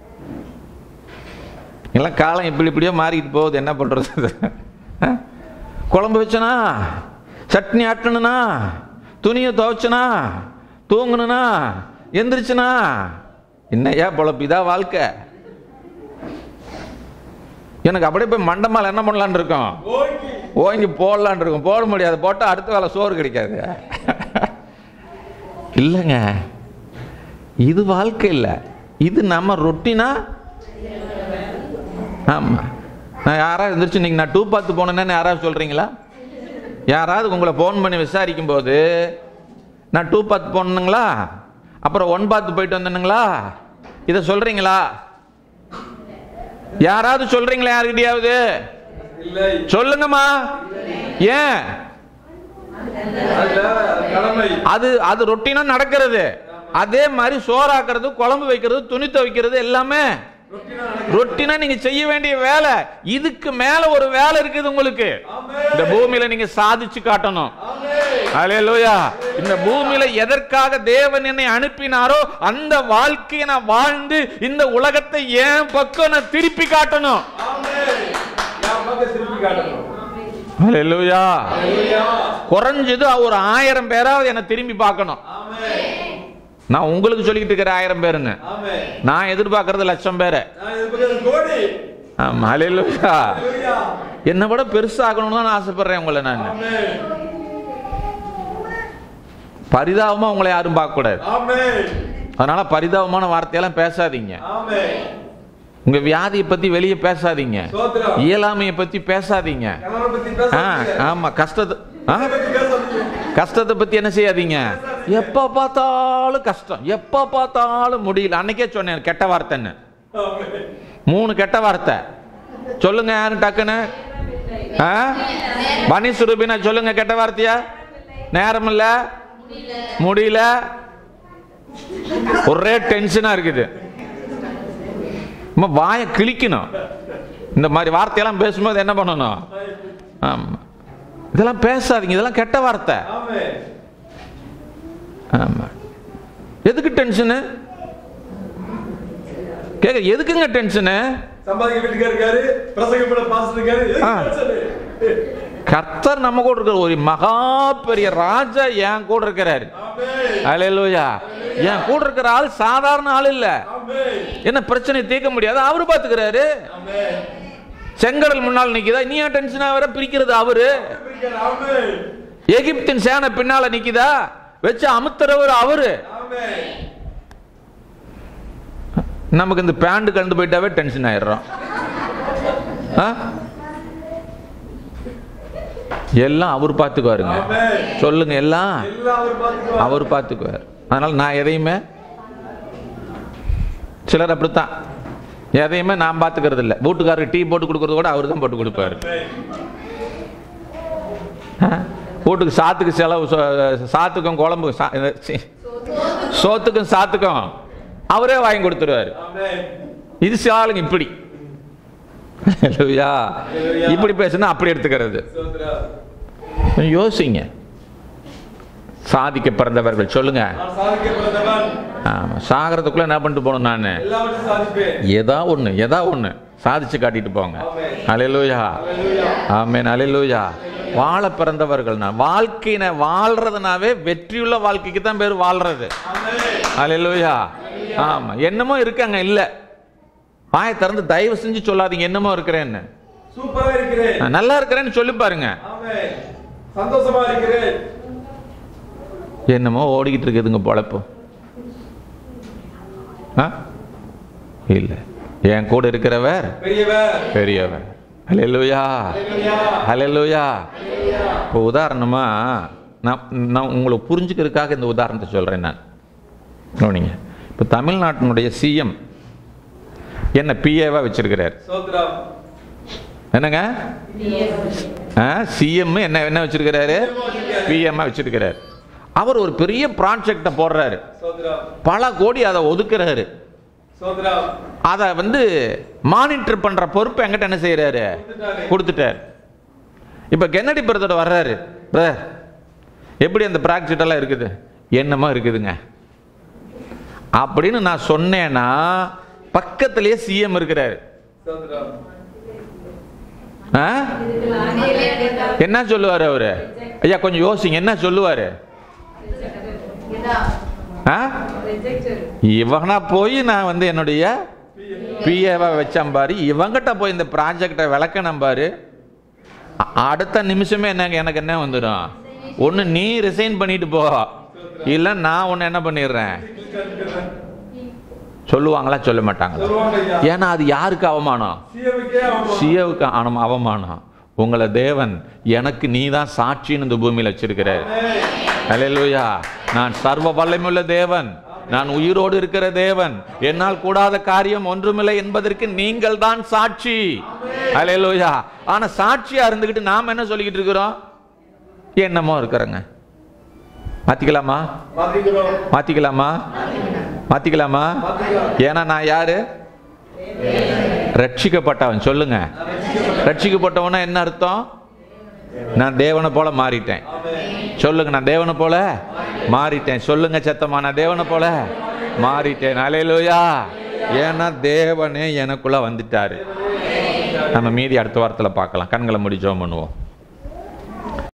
A: எல்லாம் காலம் இப்படி இப்படியோ மாறிக்கிட்டு போகுது என்ன பண்றது ஆ? குழம்பு வச்சனா சட்னி ஆட்டணுனா துணியை துவைச்சனா தூங்கணுனா எந்திரிச்சனா என்னையா பொழப்பு இதா வாழ்க்கை எனக்கு அப்படியே போய் மண்டமால் என்ன பண்ணலான்னு இருக்கோம்
B: ஓகே
A: ஓங்கி போடலான் இருக்கும் போட முடியாது போட்டால் அடுத்த வேலை சோறு கிடைக்காது இல்லைங்க இது வாழ்க்கை இல்லை இது நம்ம ரொட்டினா ஆமாம் நான் யாராவது இருந்துச்சு நீங்கள் நான் டூ பார்த்து போனேன்னு யாராவது சொல்கிறீங்களா யாராவது உங்களை ஃபோன் பண்ணி விசாரிக்கும் போது நான் டூ பார்த்து போனனுங்களா அப்புறம் ஒன் பார்த்து போயிட்டு வந்தனுங்களா இதை சொல்கிறீங்களா யாராவது சொல்கிறீங்களா யாருக்கிட்டையாவது
B: இல்லை
A: சொல்லுங்கம்மா ஏன்
B: அதுல கடமை
A: அது அது ரொட்டீனா நடக்கிறது
B: ஆமென்
A: அதே மாதிரி சோறாக்குறது குழம்பு வைக்கிறது துணி துவைக்கிறது எல்லாமே
B: ரொட்டீனா நடக்குது.
A: ரொட்டினா நீங்க செய்ய வேண்டிய வேலை இதுக்கு மேல ஒரு வேலை இருக்குது உங்களுக்கு இந்த பூமியில நீங்க சாதிச்சு காட்டணும் அல்லேலூயா இந்த பூமியில எதற்காக தேவன் என்னை அனுப்பினாரோ அந்த வாழ்க்கையை நான் வாழ்ந்து இந்த உலகத்தை ஏன் பக்கம் நான் திருப்பி காட்டணும்
B: ஆமென். என் பக்கம் திருப்பி காட்டணும்.
A: அல்லேலூயா
B: ஹalleluya.
A: குறைஞ்சது ஒரு ஆயிரம் பேராவது என்னை திரும்பி பார்க்கணும்
B: ஆமென்.
A: நான் உங்களுக்கு சொல்லிக்கிட்டு இருக்கிற ஆயிரம் பேருங்க
B: ஆமென்.
A: நான் எதிர்பார்க்கறது லட்சம் பேரை
B: நான் இது பக்கம் கோடி.
A: ஆமா அல்லேலூயா
B: ஹalleluya.
A: என்னை விட பெருசாகணும்னு தான் நான் ஆசைப்படுறேன் உங்களை நான்
B: ஆமென்.
A: பரிதாபமா உங்களை யாரும் பார்க்க கூடாது
B: ஆமென்.
A: அதனால பரிதாபமான வார்த்தையெல்லாம் பேசாதீங்க
B: ஆமென்.
A: உங்க வியாதியை பத்தி வெளியே பேசாதீங்க
B: ஸ்தோத்திரம்.
A: இயலாமையை பத்தி பேசாதீங்க
B: கணவனை பத்தி
A: ஆ,
B: பேசாதீங்க.
A: ஆமா கஷ்டத்தை ஆ?
B: கணவனை பத்தி பேசாதீங்க.
A: கஷ்டத்தை பத்தி என்ன செய்யாதீங்க எப்ப பார்த்தாலும் கஷ்டம் எப்ப பார்த்தாலும் முடியல அன்னைக்கே சொன்னேன் கெட்ட வார்த்தைன்னு
B: ஆமென்.
A: மூணு கெட்ட வார்த்தை சொல்லுங்க யாரு டக்குன்னு ஆ? பனி சுரூபினா சொல்லுங்க கெட்ட வார்த்தையா நேரம் இல்ல முடியல ஒரே டென்ஷனா இருக்குது நம்ம வாயை கிழிக்கணும் இந்த மாதிரி வார்த்தையெல்லாம் பேசும்போது என்ன பண்ணணும் ஆமா இதெல்லாம் பேசாதீங்க இதெல்லாம் கெட்ட வார்த்தை
B: ஆமென்.
A: ஆமா எதுக்கு டென்ஷனு கேட்க எதுக்குங்க டென்ஷனு
B: சம்பாதிக்க வீட்டுக்காரர் இருக்காரு பிரசங்கம் பண்ண பாஸ்டர் இருக்காரு எதுக்கு
A: ஆ.
B: பிரச்சனை?
A: கர்த்தர் நம்ம கூட இருக்கிற ஒரு மகா பெரிய ராஜா என் கூட இருக்கிறாரு
B: ஆமென்.
A: அலையலூயா என் கூட இருக்கிற ஆள் சாதாரண ஆள் இல்ல
B: ஆமென்.
A: என்ன பிரச்சனை தீர்க்க முடியாது அவரு பாத்துக்கிறாரு
B: ஆமென்.
A: செங்கடல் முன்னால் நிக்குதா நீ ஏன் டென்ஷன் ஆகிற பிரிக்கிறது அவரு
B: இருக்காரு. ஆமென்.
A: எகிப்தின் சேனை பின்னால நிக்குதா வச்சு அமுத்துறவர் அவரு
B: ஆமென்.
A: நமக்கு இந்த பேண்ட் கலந்து போயிட்டாவே டென்ஷன் ஆயிடுறோம் ஆ? எல்லாம் அவர் பார்த்துக்குவாருங்க
B: ஆமென்.
A: சொல்லுங்க எல்லாம்
B: எல்லாம் அவர் பார்த்துக்குவார்.
A: அவர் பார்த்துக்குவார் அதனால நான் எதையுமே சிலர் அப்படித்தான் எதையுமே நான் பார்த்துக்கிறது இல்லை வீட்டுக்காரருக்கு டீ போட்டு கொடுக்கறது கூட அவர் தான் போட்டு கொடுப்பாரு
B: ஆமென்.
A: ஆ? வீட்டுக்கு சாத்துக்கு செலவு சோ- சாத்துக்கும் குழம்பு சா- சி, சோத்துக்கும் சாத்துக்கும் அவரே வாங்கி கொடுத்துருவாரு
B: ஆமென்.
A: இது சில ஆளுங்க இப்படி ஹalleluya. இப்படி பேசுனா அப்படி எடுத்துக்கிறது
B: ஸ்தோத்திரம்.
A: கொஞ்சம் யோசிங்க சாதிக்க பிறந்தவர்கள் சொல்லுங்க
B: நான் சாதிக்க பிறந்தவன்.
A: ஆமா சாகிறதுக்குள்ள என்ன பண்ணிட்டு போகணும் நான்
B: எல்லாவற்றையும் சாதிப்பேன்.
A: ஏதா ஒண்ணு ஏதா ஒண்ணு சாதிச்சு காட்டிட்டு போங்க
B: ஆமென்.
A: அலையலூயா
B: ஹalleluya.
A: ஆமென் அலையலூயா வாழ பிறந்தவர்கள் நான் வாழ்க்கையின வாழ்றதுனாவே வெற்றியுள்ள வாழ்க்கைக்கு தான் பேர் வாழ்றது
B: ஆமென்.
A: அலையலூயா ஆமா என்னமோ இருக்காங்க இல்ல வாயை திறந்து தயவு செஞ்சு சொல்லாதீங்க என்னமோ இருக்கிறேன்னு
B: சூப்பரா இருக்கிறேன்
A: நான் நல்லா இருக்கிறேன்னு சொல்லி பாருங்க
B: ஆமென். சந்தோஷமா இருக்கிறேன்
A: என்னமோ ஓடிக்கிட்டு இருக்குதுங்க பொழப்பு ஆ இல்ல என் கூட இருக்கிறவர்
B: பெரியவர்
A: பெரியவர் ஹalleluya
B: ஹalleluya.
A: ஹalleluya
B: ஹalleluya.
A: இப்போ உதாரணமா நான் நான் உங்களுக்கு புரிஞ்சுக்கிறதுக்காக இந்த உதாரணத்தை சொல்றேன் நான் கவனிங்க இப்போ தமிழ்நாட்டினுடைய சிஎம் என்ன பிஏவா வச்சிருக்கிறார்
B: ஸ்தோத்திரம்.
A: என்னங்க சிஎம் என்ன என்ன வச்சிருக்கிறாரு பிஎம் வச்சிருக்கிறார் அவர் ஒரு பெரிய ப்ராஜெக்டை போடுறாரு
B: ஸ்தோத்திரம்.
A: பல கோடி அதை ஒதுக்குறாரு
B: ஸ்தோத்திரம்.
A: அதை வந்து மானிட்டர் பண்ற பொறுப்பு என்கிட்ட என்ன செய்யறாரு
B: கொடுத்துட்டாரு.
A: கொடுத்துட்டார் இப்ப கென்னடி பிரதர் வர்றாரு பிரதர் எப்படி அந்த ப்ராஜெக்ட் எல்லாம் இருக்குது என்னமா இருக்குதுங்க அப்படின்னு நான் சொன்னேன்னா பக்கத்திலேயே சிஎம் இருக்கிறாரு
B: ஸ்தோத்திரம்.
A: ஆ? என்ன சொல்லுவாரு அவரு ஐயா கொஞ்சம் யோசிங்க என்ன சொல்லுவாரு ஆ? இவனா போய் நான் வந்து என்னுடைய பிஏவை வச்சேன் பாரு இவங்கிட்ட போய் இந்த ப்ராஜெக்டை விளக்கணும் பாரு அ- அடுத்த நிமிஷமே என்ன எனக்கு என்ன வந்துடும் ஒன்று நீ ரிசைன் பண்ணிட்டு போ இல்லை நான் ஒன்று என்ன பண்ணிடுறேன் சொல்லுவாங்களா சொல்ல மாட்டாங்களா
B: சொல்லுவாங்க ஐயா.
A: ஏன்னா அது யாருக்கு அவமானம்
B: சிஎம்க்கே அவமானம்.
A: சியோவுக்கு ஆனம் அவமானம் உங்களை தேவன் எனக்கு நீ தான் சாட்சின்னு இந்த பூமியில் வச்சிருக்கிறார் அல்லேலூயா நான் சர்வ வல்லமையுள்ள தேவன் நான் உயிரோடு இருக்கிற தேவன் என்னால் கூடாத காரியம் ஒன்றுமில்லை என்பதற்கு நீங்கள் தான் சாட்சி அல்லேலூயா ஆனா சாட்சியா இருந்துகிட்டு நாம என்ன சொல்லிக்கிட்டு இருக்கிறோம் என்னமோ இருக்கிறோங்க மாத்திக்கலாமா
B: மாத்திக்கிறோம்
A: மாத்திக்கலாமா மாத்திக்கலாமா
B: மாத்திக்கலாம்.
A: ஏன்னா நான் யாரு ரட்சிக்கப்பட்டவன் சொல்லுங்க ரட்சிக்கப்பட்டவனா என்ன அர்த்தம் நான் தேவனை போல மாறிட்டேன் சொல்லுங்க நான் தேவனை போல மாறிட்டேன் சொல்லுங்க சத்தமா நான் தேவனை போல மாறிட்டேன் அலையிலோயா ஏன்னா தேவனே எனக்குள்ள வந்துட்டாரு நம்ம மீதி அடுத்த வாரத்தில் பார்க்கலாம் கண்களை முடி ஜெபம் பண்ணுவோம்